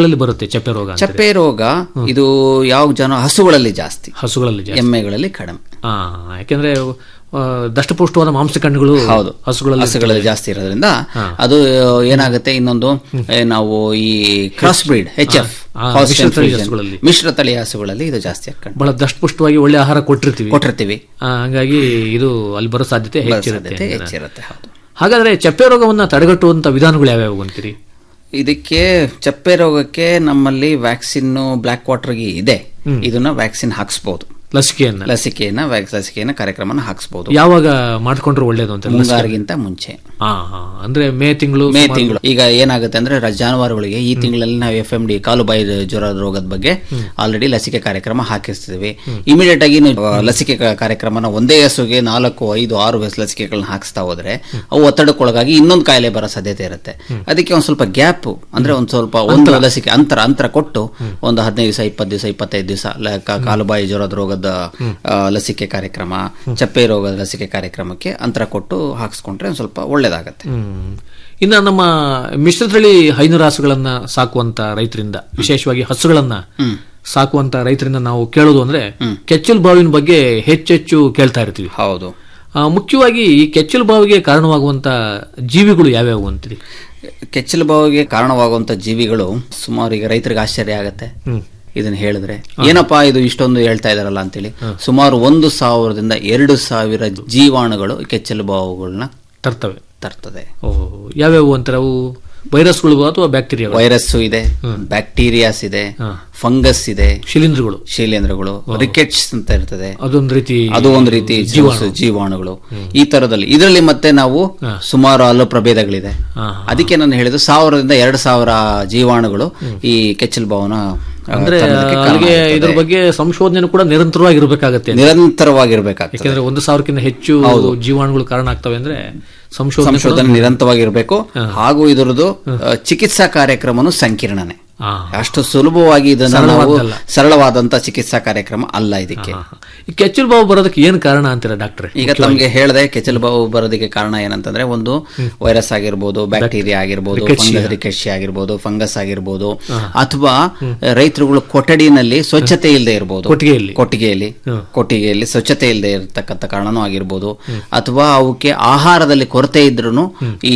ಪ್ರಾಣಿಗಳಲ್ಲಿ ಬರುತ್ತೆ ಚಪ್ಪೆ ರೋಗ ಅಂತೀರಿ? ಚಪ್ಪೆ ರೋಗ ಇದು ಯಾವ ಜನ ಹಸುಗಳಲ್ಲಿ ಜಾಸ್ತಿ ಹಸುಗಳಲ್ಲಿ ಜಾಸ್ತಿ ಎಮ್ಮೆಗಳಲ್ಲಿ ಕಡಿಮೆ ಆ, ಯಾಕೆಂದ್ರೆ ಆ, ದಷ್ಟಪುಷ್ಟವಾದ ಮಾಂಸಖಂಡಗಳು ಹೌದು ಹಸುಗಳಲ್ಲಿ ಹಸುಗಳಲ್ಲಿ ಜಾಸ್ತಿ ಇರೋದ್ರಿಂದ ಅದು ಏನಾಗುತ್ತೆ ಇನ್ನೊಂದು ಏ, ನಾವು ಈ ಕ್ರಾಸ್ ಬ್ರೀಡ್ ಎಚ್ ಎಫ್ ಆ, ಮಿಶ್ರ ತಳಿ ಹಸುಗಳಲ್ಲಿ. ಮಿಶ್ರ ತಳಿ ಹಸುಗಳಲ್ಲಿ ಇದು ಜಾಸ್ತಿ ಆಗ್ಕೊಂಡು ಬಹಳ ದಷ್ಟಪುಷ್ಟವಾಗಿ ಒಳ್ಳೆ ಆಹಾರ ಕೊಟ್ಟಿರ್ತೀವಿ ಕೊಟ್ಟಿರ್ತೀವಿ ಆ, ಹಂಗಾಗಿ ಇದು ಅಲ್ಲಿ ಬರೋ ಸಾಧ್ಯತೆ ಬರೋ ಹೆಚ್ಚಿರುತ್ತೆ ಸಾಧ್ಯತೆ ಅಂತೀರ. ಹೆಚ್ಚಿರುತ್ತೆ ಹೌದು ಹಾಗಾದ್ರೆ ಚಪ್ಪೆ ರೋಗವನ್ನ ತಡೆಗಟ್ಟುವಂತ ವಿಧಾನಗಳು ಯಾವ್ಯಾವು ಅಂತೀರಿ ಇದಕ್ಕೆ ಚಪ್ಪೆ ರೋಗಕ್ಕೆ ನಮ್ಮಲ್ಲಿ ವ್ಯಾಕ್ಸಿನ್ ಬ್ಲ್ಯಾಕ್ ವಾಟರ್ಗೆ ಇದೆ ಇದನ್ನ ವ್ಯಾಕ್ಸಿನ್ ಹಾಕ್ಸ್ಬೋದು ಲಸಿಕೆಯನ್ನ ಲಸಿಕೆಯನ್ನ ವ್ಯಾಕ್- ಲಸಿಕೆಯನ್ನ ಕಾರ್ಯಕ್ರಮನ ಹಾಕ್ಸ್ಬೋದು ಯಾವಾಗ ಮಾಡ್ಕೊಂಡ್ರೆ ಒಳ್ಳೇದು ಅಂತ ಮುಂಗಾರಿಗಿಂತ ಮುಂಚೆ ಹಾ ಹಾ ಅಂದ್ರೆ ಮೇ ತಿಂಗಳು ಮೇ ತಿಂಗಳು ಈಗ ಏನಾಗುತ್ತೆ ಅಂದ್ರೆ ರ- ಜಾನುವಾರುಗಳಿಗೆ ಈ ತಿಂಗಳಲ್ಲಿ ನಾವು ಎಫ್ ಎಂ ಡಿ ಕಾಲು ಬಾಯಿ ಜ್ವರ ರೋಗದ ಬಗ್ಗೆ ಆಲ್ರೆಡಿ ಲಸಿಕೆ ಕಾರ್ಯಕ್ರಮ ಹಾಕಿಸ್ತಿದ್ವಿ ಇಮಿಡಿಯೇಟ್ ಆಗಿ ನೀವು ಆ, ಲಸಿಕೆ ಕ- ಕಾರ್ಯಕ್ರಮನ ಒಂದೇ ಹಸುಗೆ ನಾಲ್ಕು ಐದು ಆರು ಹಸು ಲಸಿಕೆಗಳನ್ನ ಹಾಕಿಸ್ತಾ ಹೋದ್ರೆ ಅವು ಒತ್ತಡಕ್ಕೊಳಗಾಗಿ ಇನ್ನೊಂದು ಕಾಯಿಲೆ ಬರೋ ಸಾಧ್ಯತೆ ಇರುತ್ತೆ ಅದಕ್ಕೆ ಒಂದ್ ಸ್ವಲ್ಪ ಗ್ಯಾಪ್ ಅಂದ್ರೆ ಒಂದ್ ಸ್ವಲ್ಪ ಒಂದು ಲಸಿಕೆ ಅಂತರ ಅಂತರ ಕೊಟ್ಟು ಒಂದು ಹದಿನೈದು ದಿವಸ ಇಪ್ಪತ್ತು ದಿವಸ ಇಪ್ಪತ್ತೈದು ದಿವಸ ಕಾಲು ಬಾಯಿ ಜ್ವರದ ರೋಗದ ಆ, ಲಸಿಕೆ ಕಾರ್ಯಕ್ರಮ ಚಪ್ಪೆ ರೋಗದ ಲಸಿಕೆ ಕಾರ್ಯಕ್ರಮಕ್ಕೆ ಅಂತರ ಕೊಟ್ಟು ಹಾಕಿಸ್ಕೊಂಡ್ರೆ ಒಂದ್ ಸ್ವಲ್ಪ ಒಳ್ಳೇದಾಗತ್ತೆ ಹ್ಮ್. ಇನ್ನ ನಮ್ಮ ಮಿಶ್ರತಳಿ ಹೈನುರಾಸುಗಳನ್ನ ಸಾಕುವಂತ ರೈತರಿಂದ ವಿಶೇಷವಾಗಿ ಹಸುಗಳನ್ನ ಸಾಕುವಂತ ರೈತರಿಂದ ನಾವು ಕೇಳೋದು ಅಂದ್ರೆ ಕೆಚ್ಚಲು ಬಾವಿನ ಬಗ್ಗೆ ಹೆಚ್ಚೆಚ್ಚು ಕೇಳ್ತಾ ಇರ್ತೀವಿ ಹೌದು ಆ, ಮುಖ್ಯವಾಗಿ ಈ ಕೆಚ್ಚಲು ಬಾವಿಗೆ ಕಾರಣವಾಗುವಂತ ಜೀವಿಗಳು ಯಾವ್ಯಾವು ಅಂತೀರಿ ಕೆಚ್ಚಲು ಬಾವಿಗೆ ಕಾರಣವಾಗುವಂತ ಜೀವಿಗಳು ಸುಮಾರು ಈಗ ರೈತರಿಗೆ ಆಶ್ಚರ್ಯ ಆಗತ್ತೆ ಇದನ್ನ ಹೇಳಿದ್ರೆ ಏನಪ್ಪಾ ಇದು ಇಷ್ಟೊಂದು ಹೇಳ್ತಾ ಇದಾರಲ್ಲ ಅಂತೇಳಿ ಸುಮಾರು ಒಂದು ಸಾವಿರದಿಂದ ಎರಡು ಸಾವಿರ ಜೀವಾಣುಗಳು ಕೆಚ್ಚಲು ಬಾವುಗಳನ್ನ ತರ್ತವೆ ತರ್ತದೆ ಓ ಯಾವ್ಯಾವು ಅಂತಾರೆ ಅವು ವೈರಸ್ಗಳು ಅಥವಾ ಬ್ಯಾಕ್ಟೀರಿಯಾ ವೈರಸ್ ಇದೆ ಬ್ಯಾಕ್ಟೀರಿಯಾಸ್ ಇದೆ ಫಂಗಸ್ ಇದೆ ಶಿಲೀಂಧ್ರಗಳು ಶಿಲೀಂಧ್ರಗಳು ರಿಕೆಟ್ಸ್ ಅಂತ ಇರ್ತದೆ ಅದೊಂದು ರೀತಿ ಅದು ಒಂದು ರೀತಿ ಜೀವಾಣು. ಜೀವಾಣುಗಳು ಈ ತರದಲ್ಲಿ ಇದರಲ್ಲಿ ಮತ್ತೆ ನಾವು ಸುಮಾರು ಹಲವು ಪ್ರಭೇದಗಳಿದೆ ಹಾ, ಅದಕ್ಕೆ ನಾನು ಹೇಳಿದ್ದು ಸಾವಿರದಿಂದ ಎರಡು ಸಾವಿರ ಜೀವಾಣುಗಳು ಈ ಕೆಚ್ಚಲು ಬಾವನ ಆ, ಅಂದ್ರೆ ತರೋದಕ್ಕೆ ಕಾರಣ ಅಲ್ಲಿಗೆ ಆಗ್ತದೆ. ಇದ್ರ ಬಗ್ಗೆ ಸಂಶೋಧನೆ ಕೂಡ ನಿರಂತರವಾಗಿ ಇರಬೇಕಾಗತ್ತೆ ನಿರಂತರವಾಗಿರ್ಬೇಕಾಗ್ತದೆ ಯಾಕೆಂದ್ರೆ ಒಂದು ಸಾವಿರಕ್ಕಿಂತ ಹೆಚ್ಚು ಜೀವಾಣುಗಳು ಕಾರಣ ಆಗ್ತವೆ ಅಂದ್ರೆ ಸಂಶೋಧನೆ ಕೂಡ- ಸಂಶೋಧನೆ ನಿರಂತರವಾಗಿರ್ಬೇಕು ಹಾಗೂ ಇದರದ್ದು ಆ, ಚಿಕಿತ್ಸಾ ಕಾರ್ಯಕ್ರಮನು ಸಂಕೀರ್ಣನೆ ಆ, ಅಷ್ಟು ಸುಲಭವಾಗಿ ಇದನ್ನ ನಾವು ಸರಳವಾದ್ದಲ್ಲ. ಸರಳವಾದಂತ ಚಿಕಿತ್ಸಾ ಕಾರ್ಯಕ್ರಮ ಅಲ್ಲ ಇದಕ್ಕೆ ಈ ಕೆಚ್ಚಲು ಬಾವು ಬರೋದಕ್ಕೆ ಏನ್ ಕಾರಣ ಅಂತೀರಾ ಡಾಕ್ಟ್ರೆ ಈಗ ತಮ್ಗೆ ಹೇಳಿದೆ ಕೆಚ್ಚಲು ಬಾವು ಬರೋದಕ್ಕೆ ಕಾರಣ ಏನಂತಂದ್ರೆ ಒಂದು ವೈರಸ್ ಆಗಿರ್ಬೋದು ಬ್ಯಾಕ್ಟೀರಿಯಾ ಆಗಿರ್ಬೋದು Rickettsia. ಫಂಗಸ್ ರಿಕೆಟ್ಸಿ ಆಗಿರ್ಬೋದು ಫಂಗಸ್ ಆಗಿರ್ಬೋದು ಅಥವಾ ರೈತರುಗಳು ಕೊಠಡಿನಲ್ಲಿ ಸ್ವಚ್ಛತೆ ಇಲ್ಲದೆ ಇರಬಹುದು ಕೊಟ್ಟಿಗೆಯಲ್ಲಿ. ಕೊಟ್ಟಿಗೆಯಲ್ಲಿ ಕೊಟ್ಟಿಗೆಯಲ್ಲಿ ಸ್ವಚ್ಛತೆ ಇಲ್ಲದೆ ಇರತಕ್ಕಂತ ಕಾರಣನೂ ಆಗಿರ್ಬೋದು ಅಥವಾ ಅವಕ್ಕೆ ಆಹಾರದಲ್ಲಿ ಕೊರತೆ ಇದ್ರೂ ಈ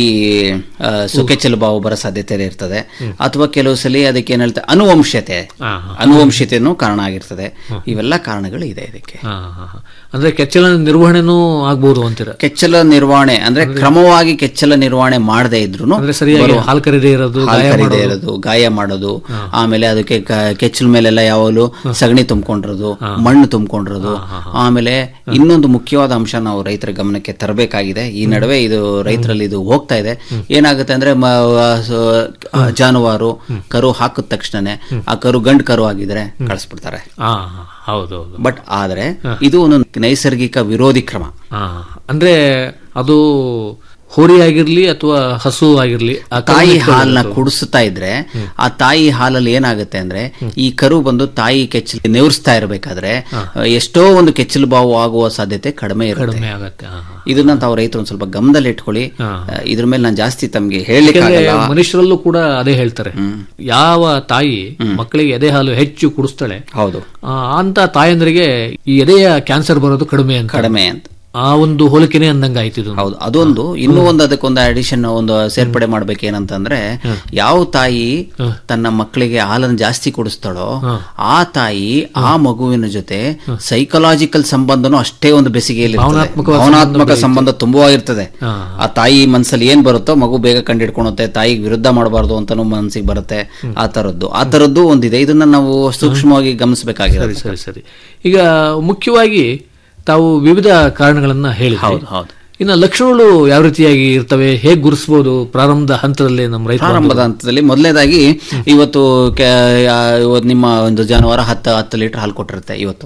ಆ, ಸು- ಕೆಚ್ಚಲು ಬಾವು ಬರೋ ಸಾಧ್ಯತೆ ಇರ್ತದೆ ಅಥವಾ ಕೆಲವು ಸಲ ಅದಕ್ಕೆ ಏನ್ ಹೇಳ್ತಾರೆ ಅನುವಂಶತೆ ಅನುವಂಶತೆನೂ ಕಾರಣ ಆಗಿರ್ತದೆ ಇವೆಲ್ಲ ಕಾರಣಗಳು ಇದೆ ಇದಕ್ಕೆ ಹಾ, ಹಾ, ಹಾ. ಅಂದ್ರೆ ಕೆಚ್ಚಲ ನಿರ್ವಹಣೆನೂ ಆಗ್ಬಹುದು ಅಂತೀರಾ ಕೆಚ್ಚಲ ನಿರ್ವಹಣೆ ಅಂದ್ರೆ ಕ್ರಮವಾಗಿ ಕೆಚ್ಚಲ ನಿರ್ವಹಣೆ ಮಾಡದೇ ಇದ್ರು ಅಂದ್ರೆ ಸರಿಯಾಗಿ ಹಾಲು ಕರೆದೇ ಇರೋದು ಗಾಯ ಮಾಡೋದು. ಇರೋದು ಗಾಯ ಮಾಡೋದು ಆಮೇಲೆ ಅದಕ್ಕೆ ಕ- ಕೆಚ್ಚಲ ಮೇಲೆಲ್ಲ ಯಾವಾಗಲೂ ಸಗಣಿ ತುಂಬಿಕೊಂಡಿರೋದು ಮಣ್ಣು ತುಂಬಿಕೊಂಡಿರೋದು ಆಮೇಲೆ ಇನ್ನೊಂದು ಮುಖ್ಯವಾದ ಅಂಶ ನಾವು ರೈತರ ಗಮನಕ್ಕೆ ತರಬೇಕಾಗಿದೆ ಈ ನಡುವೆ ಇದು ರೈತರಲ್ಲಿ ಇದು ಹೋಗ್ತಾ ಇದೆ ಏನಾಗುತ್ತೆ ಅಂದ್ರೆ ಮ- ಆ, ಸ- ಆ, ಜಾನುವಾರು ಕರು ಹಾಕಿದ ತಕ್ಷಣನೇ ಆ ಕರು ಗಂಡು ಕರು ಆಗಿದ್ರೆ ಕಳಿಸ್ಬಿಡ್ತಾರೆ ಹಾ ಹೌದು ಹೌದು ಬಟ್ ಆದ್ರೆ ಇದು ಒಂದು ನೈಸರ್ಗಿಕ ವಿರೋಧಿ ಕ್ರಮ ಹಾ ಅಂದ್ರೆ ಅದು ಹೋರಿ ಆಗಿರ್ಲಿ ಅಥವಾ ಹಸು ಆಗಿರ್ಲಿ ಆ ಕರು ತಾಯಿ ಇಟ್ಕೊಳ್ಳೋದು. ಹಾಲನ್ನ ಕುಡಿಸ್ತಾ ಇದ್ರೆ ಆ ತಾಯಿ ಹಾಲಲ್ಲಿ ಏನಾಗುತ್ತೆ ಅಂದ್ರೆ ಈ ಕರು ಬಂದು ತಾಯಿ ಕೆಚ್ಚಲು ನೆವರಿಸ್ತಾ ಇರಬೇಕಾದ್ರೆ ಎಷ್ಟೋ ಒಂದು ಕೆಚ್ಚಲು ಬಾವು ಆಗುವ ಸಾಧ್ಯತೆ ಕಡಿಮೆ ಇರುತ್ತೆ ಕಡಿಮೆ ಆಗತ್ತೆ ಹಾ, ಹಾ. ಇದನ್ನ ತಾವು ರೈತರು ಒಂದ್ ಸ್ವಲ್ಪ ಗಮನದಲ್ಲಿ ಇಟ್ಕೊಳ್ಳಿ ಆ, ಇದ್ರ ಮೇಲೆ ನಾನು ಜಾಸ್ತಿ ತಮ್ಗೆ ಹೇಳಲಿಕ್ಕೆ ಯಾಕೆಂದ್ರೆ ಮನುಷ್ಯರಲ್ಲೂ ಕೂಡ ಅದೇ ಹೇಳ್ತಾರೆ ಯಾವ ತಾಯಿ ಮಕ್ಕಳಿಗೆ ಎದೆ ಹಾಲು ಹೆಚ್ಚು ಕುಡಿಸ್ತಾಳೆ ಹೌದು ಆ, ಅಂತ ತಾಯಂದ್ರಿಗೆ ಈ ಎದೆಯ ಕ್ಯಾನ್ಸರ್ ಬರೋದು ಕಡಿಮೆ ಅಂತ ಕಡಿಮೆ ಅಂತ ಆ ಒಂದು ಹೋಲಿಕೆನೆ ಅಂದಂಗ ಆಯ್ತು ಇದು ಹೌದು ಅದೊಂದು ಇನ್ನೂ ಒಂದು ಅದಕ್ಕೊಂದು ಅಡಿಷನ್ ಒಂದು ಸೇರ್ಪಡೆ ಮಾಡ್ಬೇಕೇನಂತಂದ್ರೆ ಯಾವ ತಾಯಿ ತನ್ನ ಮಕ್ಕಳಿಗೆ ಹಾಲನ್ನು ಜಾಸ್ತಿ ಕುಡಿಸ್ತಾಳೋ ಆ ತಾಯಿ ಆ ಮಗುವಿನ ಜೊತೆ ಸೈಕಲಾಜಿಕಲ್ ಸಂಬಂಧನೂ ಅಷ್ಟೇ ಒಂದು ಬೆಸಿಗೆಯಲ್ಲಿ ಇರ್ತದೆ. ಭಾವನಾತ್ಮಕವಾದ ಭಾವನಾತ್ಮಕ ಸಂಬಂಧ ಸಂಬಂಧ ತುಂಬವಾಗಿರ್ತದೆ ಹಾ. ಆ ತಾಯಿ ಮನಸ್ಸಲ್ಲಿ ಏನ್ ಬರುತ್ತೋ ಮಗು ಬೇಗ ಕಂಡಿಡ್ಕೊಳುತ್ತೆ ತಾಯಿಗೆ ವಿರುದ್ಧ ಮಾಡಬಾರ್ದು ಅಂತಾನು ಮನಸ್ಸಿಗೆ ಬರುತ್ತೆ ಆ ತರದ್ದು ಆ ತರದ್ದು ಒಂದಿದೆ ಇದನ್ನ ನಾವು ಸೂಕ್ಷ್ಮವಾಗಿ ಗಮನಿಸಬೇಕಾಗಿರೋದು ಸರಿ ಸರಿ ಈಗ ಮುಖ್ಯವಾಗಿ ತಾವು ವಿವಿಧ ಕಾರಣಗಳನ್ನ ಹೇಳಿ ಹೌದು, ಹೌದು. ಇನ್ನು ಲಕ್ಷಣಗಳು ಯಾವ ರೀತಿಯಾಗಿ ಇರ್ತವೆ ಹೇಗ್ ಗುರುಸ್ಬೋದು ಪ್ರಾರಂಭದ ಹಂತದಲ್ಲಿ ನಮ್ಮ ರೈತ ಪ್ರಾರಂಭದ ಹಂತದಲ್ಲಿ ಮೊದಲನೇದಾಗಿ ಇವತ್ತು ಕೆ- ಆ, ಇವತ್ತು ನಿಮ್ಮ ಒಂದು ಜಾನುವಾರು ಹತ್ತು ಹತ್ತು ಲೀಟರ್ ಹಾಲು ಕೊಟ್ಟಿರುತ್ತೆ ಇವತ್ತು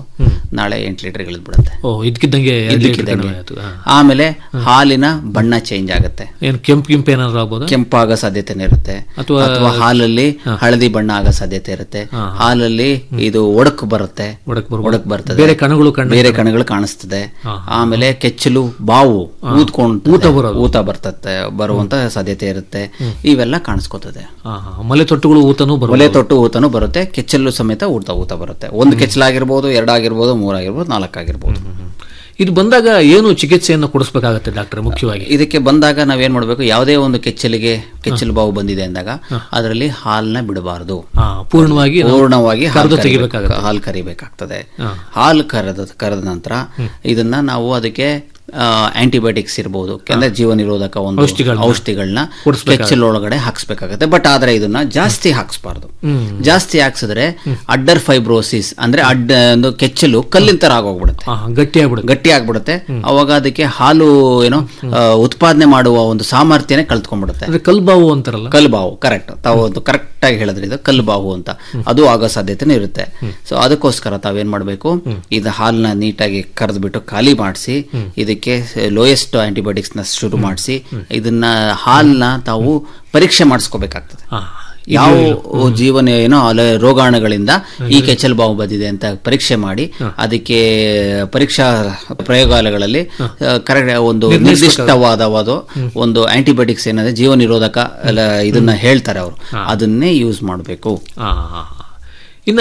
ನಾಳೆ ಎಂಟು ಲೀಟರ್ ಇಳಿದ್ಬಿಡುತ್ತೆ ಓ ಇದಕ್ಕಿದ್ದಂಗೆ ಎರಡು ಲೀಟರ್ ಇದ್ದಕ್ಕಿದ್ದಂಗೆ. ಕಡಿಮೆ ಆಯ್ತು ಹಾ. ಆಮೇಲೆ ಹಾಲಿನ ಬಣ್ಣ ಚೇಂಜ್ ಆಗುತ್ತೆ ಏನ್ ಕೆಂಪು ಕೆಂಪು ಏನಾದ್ರು ಆಗ್ಬೋದಾ ಕೆಂಪಾಗೋ ಸಾಧ್ಯತೆನೇ ಇರುತ್ತೆ ಅಥವಾ- ಅಥವಾ ಹಾಲಲ್ಲಿ ಹಳದಿ ಬಣ್ಣ ಆಗೋ ಸಾಧ್ಯತೆ ಇರುತ್ತೆ ಹಾಲಲ್ಲಿ ಇದು ಒಡಕ್ ಬರುತ್ತೆ ಒಡಕ್ ಬರ್ಬೋದು. ಒಡಕ್ ಬರ್ತದೆ ಬೇರೆ ಕಣಗಳು ಕಂಡು ಬೇರೆ ಕಣಗಳು ಕಾಣಿಸ್ತದೆ ಆಮೇಲೆ ಕೆಚ್ಚಲು ಬಾವು ಊದ್ಕೊಂಡು ಊತ ಬರೋದು. ಊತ ಬರ್ತದೆ ಬರುವಂತ ಸಾಧ್ಯತೆ ಇರುತ್ತೆ ಇವೆಲ್ಲ ಕಾಣಿಸ್ಕೊತದೆ ಹಾ, ಹಾ. ಮಲೆ ತೊಟ್ಟುಗಳು ಊತನೂ ಒಲೆ ಬರಬಹುದು ತೊಟ್ಟು ಊತನೂ ಬರುತ್ತೆ ಕೆಚ್ಚಲು ಸಮೇತ ಊತ ಊತ ಬರುತ್ತೆ ಒಂದು ಕೆಚ್ಚಲಾಗಿರ್ಬೋದು ಎರಡಾಗಿರ್ಬೋದು ಮೂರಾಗಿರ್ಬೋದು ನಾಲ್ಕಾಗಿರ್ಬೋದು ಇದು ಬಂದಾಗ ಏನು ಚಿಕಿತ್ಸೆಯನ್ನು ಕೊಡಿಸ್ಬೇಕಾಗತ್ತೆ ಡಾಕ್ಟರ್ ಮುಖ್ಯವಾಗಿ ಇದಕ್ಕೆ ಬಂದಾಗ ನಾವೇನ್ ಮಾಡಬೇಕು ಯಾವುದೇ ಒಂದು ಕೆಚ್ಚಲಿಗೆ ಕೆಚ್ಚಲು ಬಾವು ಬಂದಿದೆ ಅಂದಾಗ ಅದರಲ್ಲಿ ಹಾಲನ್ನ ಬಿಡಬಾರದು ಹಾ, ಪೂರ್ಣವಾಗಿ ನಾವು ಪೂರ್ಣವಾಗಿ ಹಾಲು ಕರೆದು ಕರಿಬೇಕು- ತೆಗಿಬೇಕಾಗತ್ತೆ. ಹಾಲು ಕರಿಬೇಕಾಗ್ತದೆ ಹಾ. ಹಾಲು ಕರೆದ ಕರೆದ ನಂತರ ಇದನ್ನ ನಾವು ಅದಕ್ಕೆ ಆಂಟಿಬಯೋಟಿಕ್ಸ್ ಇರಬಹುದು ಅಂದ್ರೆ ಜೀವ ನಿರೋಧಕ ಒಂದು ಔಷಧಿಗಳ್ನ ಔಷಧಿಗಳನ್ನ ಕೊಡಿಸ್ಬೇಕಾಗತ್ತೆ. ಕೆಚ್ಚಲೊಳಗಡೆ ಹಾಕ್ಸ್ಬೇಕಾಗತ್ತೆ ಬಟ್ ಆದ್ರೆ ಇದನ್ನ ಜಾಸ್ತಿ ಹಾಕ್ಸ್ಬಾರ್ದು ಹ್ಮ್. ಜಾಸ್ತಿ ಹಾಕ್ಸಿದ್ರೆ ಅಡ್ಡರ್ ಫೈಬ್ರೋಸಿಸ್ ಅಂದ್ರೆ ಅಡ್ಡ ಒಂದು ಕೆಚ್ಚಲು ಕಲ್ಲಿನ ತರ ಆಗೋಗ್ಬಿಡುತ್ತೆ ಹಾ, ಗಟ್ಟಿ ಆಗ್ಬಿಡುತ್ತೆ ಗಟ್ಟಿ ಆಗ್ಬಿಡುತ್ತೆ ಅವಾಗ ಅದಕ್ಕೆ ಹಾಲು ಏನೋ ಆ, ಉತ್ಪಾದನೆ ಮಾಡುವ ಒಂದು ಸಾಮರ್ಥ್ಯನೇ ಕಳ್ತ್ಕೊಂಡ್ಬಿಡುತ್ತೆ ಅಂದ್ರೆ ಕಲ್ಬಾವು ಅಂತಾರಲ್ಲ ಕಲ್ಬಾವು ಕರೆಕ್ಟ್ ತಾವು ಒಂದು ಕರೆಕ್ಟ್ ಆಗಿ ಹೇಳಿದ್ರಿ ಇದು ಕಲ್ಬಾವು ಅಂತ ಅದು ಆಗೋ ಸಾಧ್ಯತೆನೇ ಇರುತ್ತೆ ಸೊ ಅದಕ್ಕೋಸ್ಕರ ತಾವೇನ್ ಮಾಡಬೇಕು ಇದು ಹಾಲನ್ನ ನೀಟಾಗಿ ಕರೆದ್ಬಿಟ್ಟು ಖಾಲಿ ಮಾಡಿಸಿ ಇದಕ್ಕೆ ಲೋಯೆಸ್ಟ್ ಆಂಟಿಬಯೋಟಿಕ್ಸ್ ನ ಶುರು ಮಾಡಿಸಿ ಇದನ್ನ ಹಾಲನ್ನ ತಾವು ಪರೀಕ್ಷೆ ಮಾಡಿಸ್ಕೋಬೇಕಾಗ್ತದೆ ಹಾ. ಯಾವ ಜೀವನ ಏನೋ ಅಲೆ ರೋಗಾಣುಗಳಿಂದ ಈ ಕೆಚ್ಚಲ್ ಬಾವು ಬಂದಿದೆ ಅಂತ ಪರೀಕ್ಷೆ ಮಾಡಿ ಅದಕ್ಕೆ ಪರೀಕ್ಷಾ ಪ್ರಯೋಗಾಲಯಗಳಲ್ಲಿ ಕರೆಕ್ಟ್ ಒಂದು ನಿರ್ದಿಷ್ಟವಾದ ಒಂದು ಆಂಟಿಬಯೋಟಿಕ್ಸ್ ಏನಂದ್ರೆ ಜೀವ ನಿರೋಧಕ ಅಲ್ಲ, ಇದನ್ನ ಹೇಳ್ತಾರೆ ಅವರು ಅದನ್ನೇ ಯೂಸ್ ಮಾಡಬೇಕು ಹಾ, ಹಾ, ಹಾ. ಇನ್ನ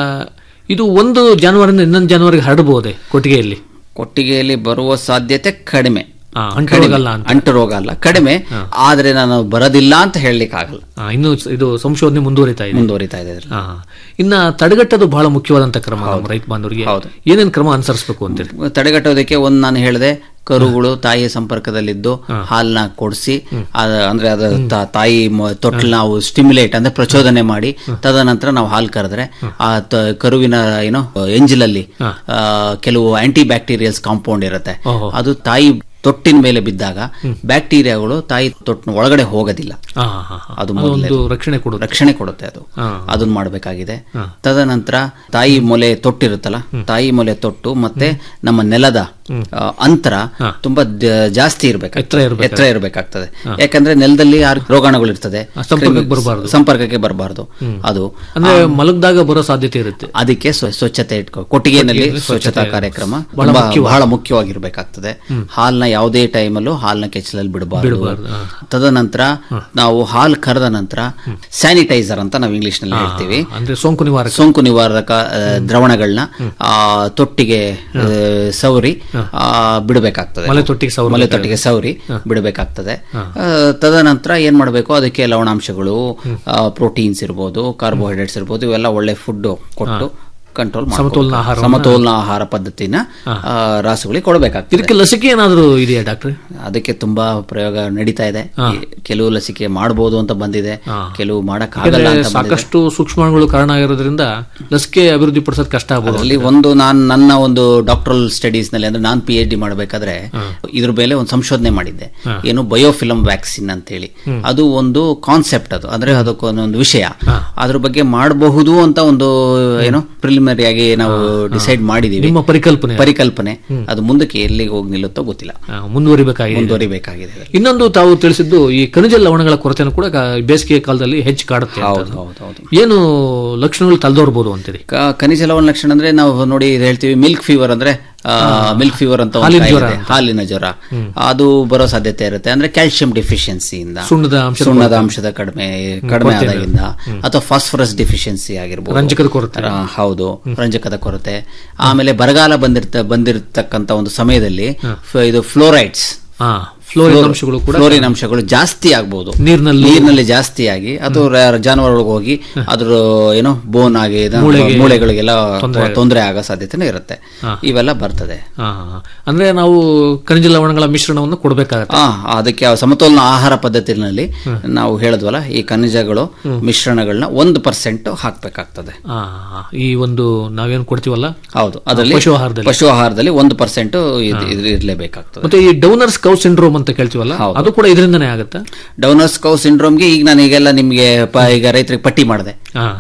ಇದು ಒಂದು ಜಾನುವಾರಿಂದ ಇನ್ನೊಂದು ಜಾನುವಾರಿಗೆ ಹರಡಬಹುದೇ ಕೊಟ್ಟಿಗೆಯಲ್ಲಿ ಕೊಟ್ಟಿಗೆಯಲ್ಲಿ ಬರುವ ಸಾಧ್ಯತೆ ಕಡಿಮೆ ಹಾ, ಅಂಟು ಕಡಿಮೆ. ರೋಗ ಅಲ್ಲ ಅಂತ. ಅಂಟು ರೋಗ ಅಲ್ಲ ಕಡಿಮೆ ಆದ್ರೆ ನಾನು ಬರೋದಿಲ್ಲ ಅಂತ ಹೇಳಲಿಕ್ಕೆ ಆಗಲ್ಲ ಹಾ, ಇನ್ನು ಇದು ಸಂಶೋಧನೆ ಮುಂದುವರಿತಾ ಇದೆ ಮುಂದುವರಿತಾ ಇದೆ ಇದ್ರಲ್ಲಿ. ಹಾ, ಹಾ. ಇನ್ನ ತಡೆಗಟ್ಟೋದು ಬಹಳ ಮುಖ್ಯವಾದಂತ ಕ್ರಮ ನಮ್ಮ ರೈತ ಬಾಂಧವರಿಗೆ ಏನೇನ್ ಕ್ರಮ ಅನುಸರಿಸಬೇಕು ಅಂತೇಳಿ ತಡೆಗಟ್ಟೋದಕ್ಕೆ ಒಂದು ನಾನು ಹೇಳಿದೆ ಕರುಗಳು ತಾಯಿಯ ಸಂಪರ್ಕದಲ್ಲಿದ್ದು ಹಾಲನ್ನ ಕೊಡಿಸಿ ಅಂದ್ರೆ ಅದ ತ- ತಾಯಿ ಮ- ತೊಟ್ಲು ನಾವು ಸ್ಟಿಮ್ಯುಲೇಟ್ ಅಂದ್ರೆ ಪ್ರಚೋದನೆ ಮಾಡಿ ತದನಂತರ ನಾವು ಹಾಲು ಕರೆದ್ರೆ ಆ ತ- ಕರುವಿನ ಏನೋ ಎಂಜಿಲಲ್ಲಿ ಆ, ಕೆಲವು ಆಂಟಿ ಬ್ಯಾಕ್ಟೀರಿಯಲ್ಸ್ ಕಾಂಪೌಂಡ್ ಇರುತ್ತೆ ಓಹೋ. ಅದು ತಾಯಿ ತೊಟ್ಟಿನ ಮೇಲೆ ಬಿದ್ದಾಗ ಬ್ಯಾಕ್ಟೀರಿಯಾಗಳು ತಾಯಿ ತೊಟ್ಟಿನ ಒಳಗಡೆ ಹೋಗೋದಿಲ್ಲ ಹಾ, ಹಾ, ಹಾ. ಅದು ಅದೊಂದು ಮೊದಲನೇದು. ರಕ್ಷಣೆ ಕೊಡುತ್ತೆ ರಕ್ಷಣೆ ಕೊಡುತ್ತೆ ಅದು ಹಾ. ಅದನ್ನ ಮಾಡಬೇಕಾಗಿದೆ ಹಾ. ತದನಂತರ ತಾಯಿ ಮೊಲೆ ತೊಟ್ಟಿರುತ್ತಲ್ಲ ತಾಯಿ ಮೊಲೆ ತೊಟ್ಟು ಮತ್ತೆ ನಮ್ಮ ನೆಲದ ಆ, ಅಂತರ ತುಂಬಾ ದ- ಜಾಸ್ತಿ ಇರಬೇಕು ಎತ್ತರ ಇರ್ಬೇಕು. ಎತ್ತರ ಇರಬೇಕಾಗ್ತದೆ ಯಾಕಂದ್ರೆ ನೆಲದಲ್ಲಿ ಆರ್- ರೋಗಾಣುಗಳು ಇರ್ತದೆ ಸಂಪರ್ಕಕ್ಕೆ ಬರ್ಬಾರ್ದು. ಸಂಪರ್ಕಕ್ಕೆ ಬರಬಾರ್ದು ಅದು ಅಂದ್ರೆ ಮಲಗದಾಗ ಬರೋ ಸಾಧ್ಯತೆ ಇರುತ್ತೆ ಅದಕ್ಕೆ ಸ್ವ- ಸ್ವಚ್ಛತೆ ಇಟ್ಕೊ ಕೊಟ್ಟಿಗೆನಲ್ಲಿ ಕೊಟ್ಟಿಗೆಯಲ್ಲಿ ಸ್ವಚ್ಛತಾ ಸ್ವಚ್ಛತೆ ಕಾರ್ಯಕ್ರಮ ಬಹಳ ತುಂಬಾ- ಮುಖ್ಯವಾದ. ಬಹಳ ಮುಖ್ಯವಾಗಿರ್ಬೇಕಾಗ್ತದೆ ಹಾಲ್ನ ಯಾವುದೇ ಟೈಮಲ್ಲೂ ಹಾಲ್ನ ಕೆಚ್ಚಲಲ್ಲಿ ಬಿಡಬಾರ್ದು ಬಿಡಬಾರ್ದು, ಹಾ. ತದನಂತರ ನಾವು ಹಾಲ್ ಕರೆದ ನಂತರ ಸ್ಯಾನಿಟೈಸರ್ ಅಂತ ನಾವು ಇಂಗ್ಲಿಷ್ ನಲ್ಲಿ ಹೇಳ್ತೀವಿ ಅಂದ್ರೆ ಸೋಂಕು ನಿವಾರಕ ಸೋಂಕು ನಿವಾರಕ ಆ, ದ್ರವಣಗಳನ್ನ ಆ, ತೊಟ್ಟಿಗೆ ಆ, ಸವರಿ ಆ, ಬಿಡಬೇಕಾಗ್ತದೆ ಮಲೆ ತೊಟ್ಟಿಗೆ ಸವರಿ ಮಲೆ ತೊಟ್ಟಿಗೆ ಸವರಿ ಬಿಡಬೇಕಾಗ್ತದೆ ಆ, ತದನಂತರ ಏನ್ ಮಾಡಬೇಕು ಅದಕ್ಕೆ ಲವಣಾಂಶಗಳು ಪ್ರೋಟೀನ್ಸ್ ಇರ್ಬೋದು ಕಾರ್ಬೋಹೈಡ್ರೇಟ್ಸ್ ಇರ್ಬೋದು ಇವೆಲ್ಲ ಒಳ್ಳೆ ಫುಡ್ ಕೊಟ್ಟು ಕಂಟ್ರೋಲ್ ಸಮತೋಲನ ಆಹಾರವನ್ನ- ಸಮತೋಲನ ಆಹಾರ ಪದ್ಧತಿನ ಆ, ರಾಸುಗಳಿಗೆ ಕೊಡಬೇಕಾಗ್ತದೆ ಇದಕ್ಕೆ ಲಸಿಕೆ ಏನಾದರೂ ಇದೆಯಾ ಡಾಕ್ಟ್ರೆ ಅದಕ್ಕೆ ತುಂಬಾ ಪ್ರಯೋಗ ನಡೀತಾ ಇದೆ ಹಾ. ಈ ಕೆಲವು ಲಸಿಕೆ ಮಾಡಬಹುದು ಅಂತ ಬಂದಿದೆ ಹಾ. ಕೆಲವು ಮಾಡಕ್ ಆಗಲ್ಲ ಯಾಕಂದ್ರೆ ಅಂತ ಬಂದಿದೆ. ಸಾಕಷ್ಟು ಸೂಕ್ಷ್ಮಾಣುಗಳು ಕಾರಣ ಆಗಿರೋದ್ರಿಂದ ಲಸಿಕೆ ಅಭಿವೃದ್ಧಿ ಪಡಿಸೋದು ಕಷ್ಟ ಆಗ್ಬೋದು ಅದರಲ್ಲಿ ಒಂದು ನಾನು ನನ್ನ ಒಂದು ಡಾಕ್ಟರಲ್ ಸ್ಟಡೀಸ್ ನಲ್ಲಿ ಅಂದ್ರೆ ನಾನು ಪಿ ಎಚ್ ಡಿ ಮಾಡಬೇಕಾದ್ರೆ ಇದ್ರ ಮೇಲೆ ಒಂದು ಸಂಶೋಧನೆ ಮಾಡಿದ್ದೆ ಹಾ. ಏನು ಬಯೋಫಿಲಮ್ ವ್ಯಾಕ್ಸಿನ್ ಅಂತೇಳಿ ಹ್ಮ್. ಅದು ಒಂದು ಕಾನ್ಸೆಪ್ಟ್ ಅದು ಅಂದ್ರೆ ಅದಕ್ಕೊಂದೊಂದು ವಿಷಯ ಅದ್ರ ಬಗ್ಗೆ ಮಾಡಬಹುದು ಅಂತ ಒಂದು ಏನೋ ಪ್ರಿಲಿಮಿನರಿ ಆಗಿ ನಾವು ಡಿಸೈಡ್ ಮಾಡಿದೀವಿ ನಿಮ್ಮ ಪರಿಕಲ್ಪನೆ ಪರಿಕಲ್ಪನೆ ಅದು ಮುಂದಕ್ಕೆ ಎಲ್ಲಿಗೆ ಹೋಗಿ ನಿಲ್ಲುತ್ತೋ ಗೊತ್ತಿಲ್ಲ ಆ, ಮುಂದುವರಿಬೇಕಾಗಿದೆ ಮುಂದುವರಿಬೇಕಾಗಿದೆ ಇನ್ನೊಂದು ತಾವು ತಿಳಿಸಿದ್ದು ಈ ಖನಿಜ ಲವಣಗಳ ಕೊರತೆಯನ್ನು ಕೂಡ ಕ- ಬೇಸಿಗೆ ಕಾಲದಲ್ಲಿ ಹೆಚ್ಚು ಕಾಡುತ್ತೆ ಅಂತ. ಹೌದು ಹೌದು ಹೌದು ಏನು ಲಕ್ಷಣಗಳು ತಲೆದೋರ್ಬೋದು ಅಂತೀರಿ ಕ- ಖನಿಜ ಲವಣ ಲಕ್ಷಣ ಅಂದ್ರೆ ನಾವು ನೋಡಿ ಇದು ಹೇಳ್ತೀವಿ ಮಿಲ್ಕ್ ಫೀವರ್ ಅಂದ್ರೆ ಮಿಲ್ಕ್ ಫೀವರ್ ಅಂತ ಒಂದು ಹಾಲಿನ ಕಾಯಿಲೆ ಜ್ವರ ಇದೆ. ಅಂತ. ಹಾಲಿನ ಜ್ವರ ಅದು ಬರೋ ಸಾಧ್ಯತೆ ಇರುತ್ತೆ ಅಂದ್ರೆ ಕ್ಯಾಲ್ಸಿಯಂ ಡಿಫಿಷಿಯನ್ಸಿಯಿಂದ ಸುಣ್ಣದ ಅಂಶದ ಸುಣ್ಣದ ಕೊರತೆ. ಅಂಶದ ಕಡಿಮೆ ಕಡಿಮೆ ಕೊರತೆಯಿಂದ. ಆದಾಗಿಂದ ಅಥವಾ ಫಾಸ್ಫರಸ್ ಡಿಫಿಷಿಯನ್ಸಿ ಆಗಿರ್ಬೋದು ರಂಜಕದ ಕೊರತೆ. ಆ, ಹೌದು ರಂಜಕದ ಕೊರತೆ ಆಮೇಲೆ ಬರಗಾಲ ಬಂದಿರ್ತ ಬಂದಿರತಕ್ಕಂತ ಒಂದು ಸಮಯದಲ್ಲಿ ಫ- ಇದು ಫ್ಲೋರೈಡ್ಸ್ ಹಾ ಫ್ಲೋರಿನ್ ಅಂಶಗಳು ಕೂಡ ಫ್ಲೋರಿನ್ ಅಂಶಗಳು ಜಾಸ್ತಿ ಆಗ್ಬಹುದು ನೀರಿನಲ್ಲಿ ನೀರಿನಲ್ಲಿ ಜಾಸ್ತಿ ಆಗಿ ಅದು ರ- ಜಾನುವಾರುಗಳಿಗೆ ಹೋಗಿ ಅದ್ರ ಏನೋ ಬೋನ್ ಆಗಿ ಇದು ಮೂಳೆಗೆ ಮೂಳೆಗಳಿಗೆಲ್ಲ ತೊಂದ್ರೆ ತೊಂದರೆ ಆಗೋ ಸಾಧ್ಯತೆನೂ ಇರುತ್ತೆ ಹಾ. ಇವೆಲ್ಲ ಬರ್ತದೆ ಹಾ, ಹಾ, ಹಾ. ಅಂದ್ರೆ ನಾವು ಖನಿಜ ಲವಣಗಳ ಮಿಶ್ರಣವನ್ನು ಕೊಡಬೇಕಾಗತ್ತೆ ಆ, ಅದಕ್ಕೆ ಆ ಸಮತೋಲನ ಆಹಾರ ಪದ್ಧತಿನಲ್ಲಿ ನಾವು ಹೇಳಿದ್ವಲ್ಲ ಈ ಖನಿಜಗಳು ಮಿಶ್ರಣಗಳನ್ನ ಒಂದು ಪರ್ಸೆಂಟ್ ಹಾಕ್ಬೇಕಾಗ್ತದೆ ಆ, ಈ ಒಂದು ನಾವೇನು ಕೊಡ್ತೀವಲ್ಲ ಹೌದು ಅದರಲ್ಲಿ ಪಶು ಆಹಾರದಲ್ಲಿ. ಪಶು ಆಹಾರದಲ್ಲಿ ಒಂದು ಪರ್ಸೆಂಟ್ ಇರಲೇಬೇಕಾಗ್ತದೆ ಮತ್ತೆ ಈ ಡೌನರ್ಸ್ ಕೌ ಸಿಂಡ್ರೋಮ್ ಅಂತ ಕೇಳ್ತೀವಲ್ಲ ಅದು ಕೂಡ ಇದರಿಂದನೇ ಆಗುತ್ತಾ ಡೌನರ್ಸ್ ಕೌ ಸಿಂಡ್ರೋಮ್ಗೆ ಈಗ ನಾನು ಈಗೆಲ್ಲ ನಿಮ್ಗೆ ಪ- ಈಗ ರೈತರಿಗೆ ಪಟ್ಟಿ ಮಾಡಿದೆ ಹಾ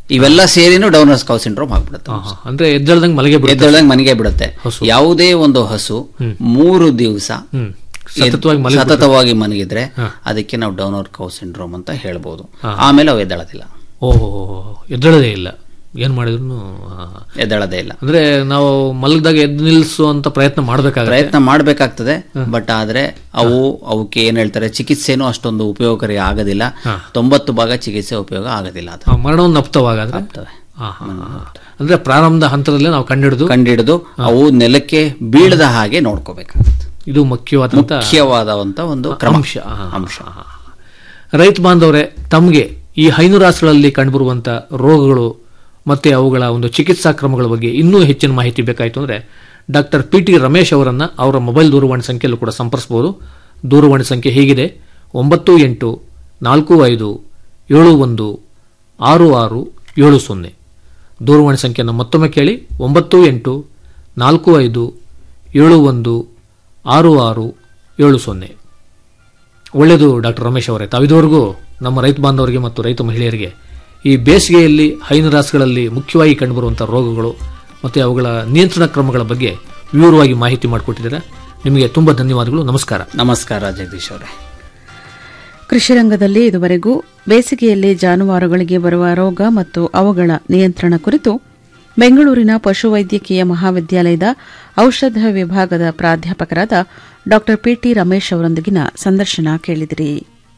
ಇವೆಲ್ಲ ಸೇರಿನೂ ಡೌನರ್ಸ್ ಕೌ ಸಿಂಡ್ರೋಮ್ ಆಗ್ಬಿಡುತ್ತೆ ಆಹಾ. ಅಂದ್ರೆ ಎದ್ದೇಳ್ದಂಗೆ ಮಲಗೆ ಬಿಡುತ್ತೆ. ಎದ್ದೇಳ್ದಂಗೆ ಮನೆಗೆ ಬಿಡುತ್ತೆ ಹಸು. ಯಾವುದೇ ಒಂದು ಹಸು ಹ್ಮ್. ಮೂರು ದಿವಸ ಹ್ಮ್. ಸತತವಾಗಿ ಮಲಗಿ ಸತತವಾಗಿ ಮಲಗಿದ್ರೆ ಹಾ. ಅದಕ್ಕೆ ನಾವು ಡೌನರ್ ಕೌ ಸಿಂಡ್ರೋಮ್ ಅಂತ ಹೇಳ್ಬೋದು ಹಾ. ಆಮೇಲೆ ಅವು ಎದ್ದೇಳೋದಿಲ್ಲ ಓಹೋ ಎದ್ದೇಳದೇ ಇಲ್ಲ ಏನ್ ಮಾಡಿದ್ರು ಎದ್ದೇಳೋದೇ ಇಲ್ಲ ಅಂದ್ರೆ ನಾವು ಮಲಗದಾಗ ಎದ್ದು ನಿಲ್ಸುವಂತ ಪ್ರಯತ್ನ ಮಾಡ್ಬೇಕಾಗುತ್ತೆ ಪ್ರಯತ್ನ ಮಾಡಬೇಕಾಗ್ತದೆ ಬಟ್ ಆದ್ರೆ ಅವು ಅವಕ್ಕೆ ಏನ್ ಹೇಳ್ತಾರೆ ಚಿಕಿತ್ಸೆನೂ ಅಷ್ಟೊಂದು ಉಪಯೋಗಕಾರಿ ಆಗೋದಿಲ್ಲ ತೊಂಬತ್ತು ಭಾಗ ಚಿಕಿತ್ಸೆ ಉಪಯೋಗ ಆಗೋದಿಲ್ಲ ಅದು ಆ, ಮರಣವನ್ನು ಅಪ್ತವಾಗಾದ್ರೆ ಆಹಾ. ಅಂದ್ರೆ ಪ್ರಾರಂಭದ ಹಂತದಲ್ಲೇ ನಾವು ಕಂಡಿಡಿದು ಕಂಡಿಡಿದು ಅವು ನೆಲಕ್ಕೆ ಬೀಳದ ಹಾಗೆ ನೋಡ್ಕೋಬೇಕಾಗುತ್ತೆ ಇದು ಮುಖ್ಯವಾದಂತ ಮುಖ್ಯವಾದಂತ ಒಂದು ಕ್ರಮ ಅಂಶ ಆಹಾ. ಅಂಶ ರೈತ ಬಾಂಧವರೇ ತಮಗೆ ಈ ಹೈನುರಾಸುಗಳಲ್ಲಿ ಕಂಡುಬರುವಂತ ರೋಗಗಳು ಮತ್ತೆ ಅವುಗಳ ಒಂದು ಚಿಕಿತ್ಸಾ ಕ್ರಮಗಳ ಬಗ್ಗೆ ಇನ್ನೂ ಹೆಚ್ಚಿನ ಮಾಹಿತಿ ಬೇಕಾಯಿತು ಅಂದ್ರೆ ಡಾಕ್ಟರ್ ಪಿ ಟಿ ರಮೇಶ್ ಅವರನ್ನ ಅವರ ಮೊಬೈಲ್ ದೂರವಾಣಿ ಸಂಖ್ಯೆಯಲ್ಲೂ ಕೂಡ ಸಂಪರ್ಸಬಹುದು ದೂರವಾಣಿ ಸಂಖ್ಯೆ ಹೀಗಿದೆ ಒಂಬತ್ತು ಎಂಟು ನಾಲ್ಕು ಐದು ಏಳು ಒಂದು ಆರು ಆರು ಏಳು ಸೊನ್ನೆ ದೂರವಾಣಿ ಸಂಖ್ಯೆಯನ್ನು ಮತ್ತೊಮ್ಮೆ ಕೇಳಿ ಒಂಬತ್ತು ಎಂಟು ನಾಲ್ಕು ಐದು ಏಳು ಒಂದು ಆರು ಆರು ಏಳು ಸೊನ್ನೆ ಒಳ್ಳೆಯದು ಡಾಕ್ಟರ್ ರಮೇಶ್ ಅವರೇ ತಾವಿದುವರೆಗೂ ನಮ್ಮ ರೈತ ಬಾಂಧವರಿಗೆ ಮತ್ತು ರೈತ ಮಹಿಳೆಯರಿಗೆ ಈ ಬೇಸಿಗೆಯಲ್ಲಿ ಹೈನುರಾಸುಗಳಲ್ಲಿ ಮುಖ್ಯವಾಗಿ ಕಂಡುಬರುವಂಥ ರೋಗಗಳು ಮತ್ತು ಅವುಗಳ ನಿಯಂತ್ರಣ ಕ್ರಮಗಳ ಬಗ್ಗೆ ವಿವರವಾಗಿ ಮಾಹಿತಿ ಮಾಡಿಕೊಟ್ಟಿದ್ದೀರಾ ನಿಮಗೆ ತುಂಬ ಧನ್ಯವಾದಗಳು ನಮಸ್ಕಾರ ನಮಸ್ಕಾರ ಜಗದೀಶ್ ಅವರೇ ಕೃಷಿ ರಂಗದಲ್ಲಿ ಇದುವರೆಗೂ ಬೇಸಿಗೆಯಲ್ಲಿ ಜಾನುವಾರುಗಳಿಗೆ ಬರುವ ರೋಗ ಮತ್ತು ಅವುಗಳ ನಿಯಂತ್ರಣ ಕುರಿತು ಬೆಂಗಳೂರಿನ ಪಶುವೈದ್ಯಕೀಯ ಮಹಾವಿದ್ಯಾಲಯದ ಔಷಧ ವಿಭಾಗದ ಪ್ರಾಧ್ಯಾಪಕರಾದ ಡಾ ಪಿಟಿ ರಮೇಶ್ ಅವರೊಂದಿಗಿನ ಸಂದರ್ಶನ ಕೇಳಿದಿರಿ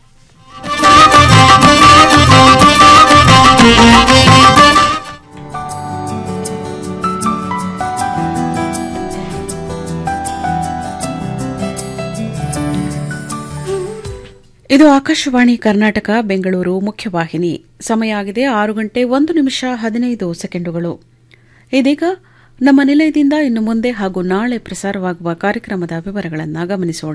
ಇದು ಆಕಾಶವಾಣಿ ಕರ್ನಾಟಕ ಬೆಂಗಳೂರು ಮುಖ್ಯವಾಹಿನಿ ಸಮಯ ಆಗಿದೆ ಆರು ಗಂಟೆ ಒಂದು ನಿಮಿಷ ಹದಿನೈದು ಸೆಕೆಂಡುಗಳು ಇದೀಗ ನಮ್ಮ ನಿಲಯದಿಂದ ಇನ್ನು ಮುಂದೆ ಹಾಗೂ ನಾಳೆ ಪ್ರಸಾರವಾಗುವ ಕಾರ್ಯಕ್ರಮದ ವಿವರಗಳನ್ನು ಗಮನಿಸೋಣ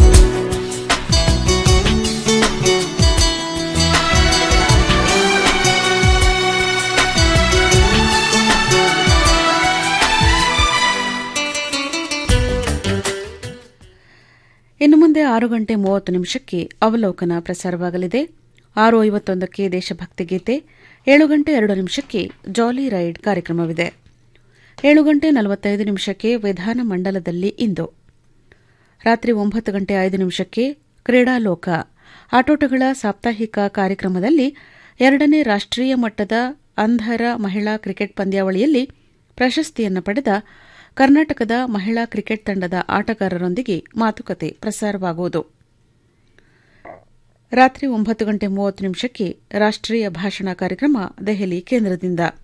ಇನ್ನು ಮುಂದೆ ಆರು ಗಂಟೆ ಮೂವತ್ತು ನಿಮಿಷಕ್ಕೆ ಅವಲೋಕನ ಪ್ರಸಾರವಾಗಲಿದೆ ಆರು ಐವತ್ತೊಂದಕ್ಕೆ ದೇಶಭಕ್ತಿ ಗೀತೆ ಏಳು ಗಂಟೆ ಎರಡು ನಿಮಿಷಕ್ಕೆ ಜಾಲಿ ರೈಡ್ ಕಾರ್ಯಕ್ರಮವಿದೆ ಏಳು ಗಂಟೆ ನಲವತ್ತೈದು ನಿಮಿಷಕ್ಕೆ ವಿಧಾನ ಮಂಡಲದಲ್ಲಿ ಇಂದು ರಾತ್ರಿ ಒಂಬತ್ತು ಗಂಟೆ ಐದು ನಿಮಿಷಕ್ಕೆ ಕ್ರೀಡಾಲೋಕ ಆಟೋಟಗಳ ಸಾಪ್ತಾಹಿಕ ಕಾರ್ಯಕ್ರಮದಲ್ಲಿ ಎರಡನೇ ರಾಷ್ಟ್ರೀಯ ಮಟ್ಟದ ಅಂಧರ ಮಹಿಳಾ ಕ್ರಿಕೆಟ್ ಪಂದ್ಯಾವಳಿಯಲ್ಲಿ ಪ್ರಶಸ್ತಿಯನ್ನು ಪಡೆದ ಕರ್ನಾಟಕದ ಮಹಿಳಾ ಕ್ರಿಕೆಟ್ ತಂಡದ ಆಟಗಾರರೊಂದಿಗೆ ಮಾತುಕತೆ ಪ್ರಸಾರವಾಗುವುದು ರಾತ್ರಿ ಒಂಬತ್ತು ಗಂಟೆ ಮೂವತ್ತು ನಿಮಿಷಕ್ಕೆ ರಾಷ್ಟ್ರೀಯ ಭಾಷಣ ಕಾರ್ಯಕ್ರಮ ದೆಹಲಿ ಕೇಂದ್ರದಿಂದ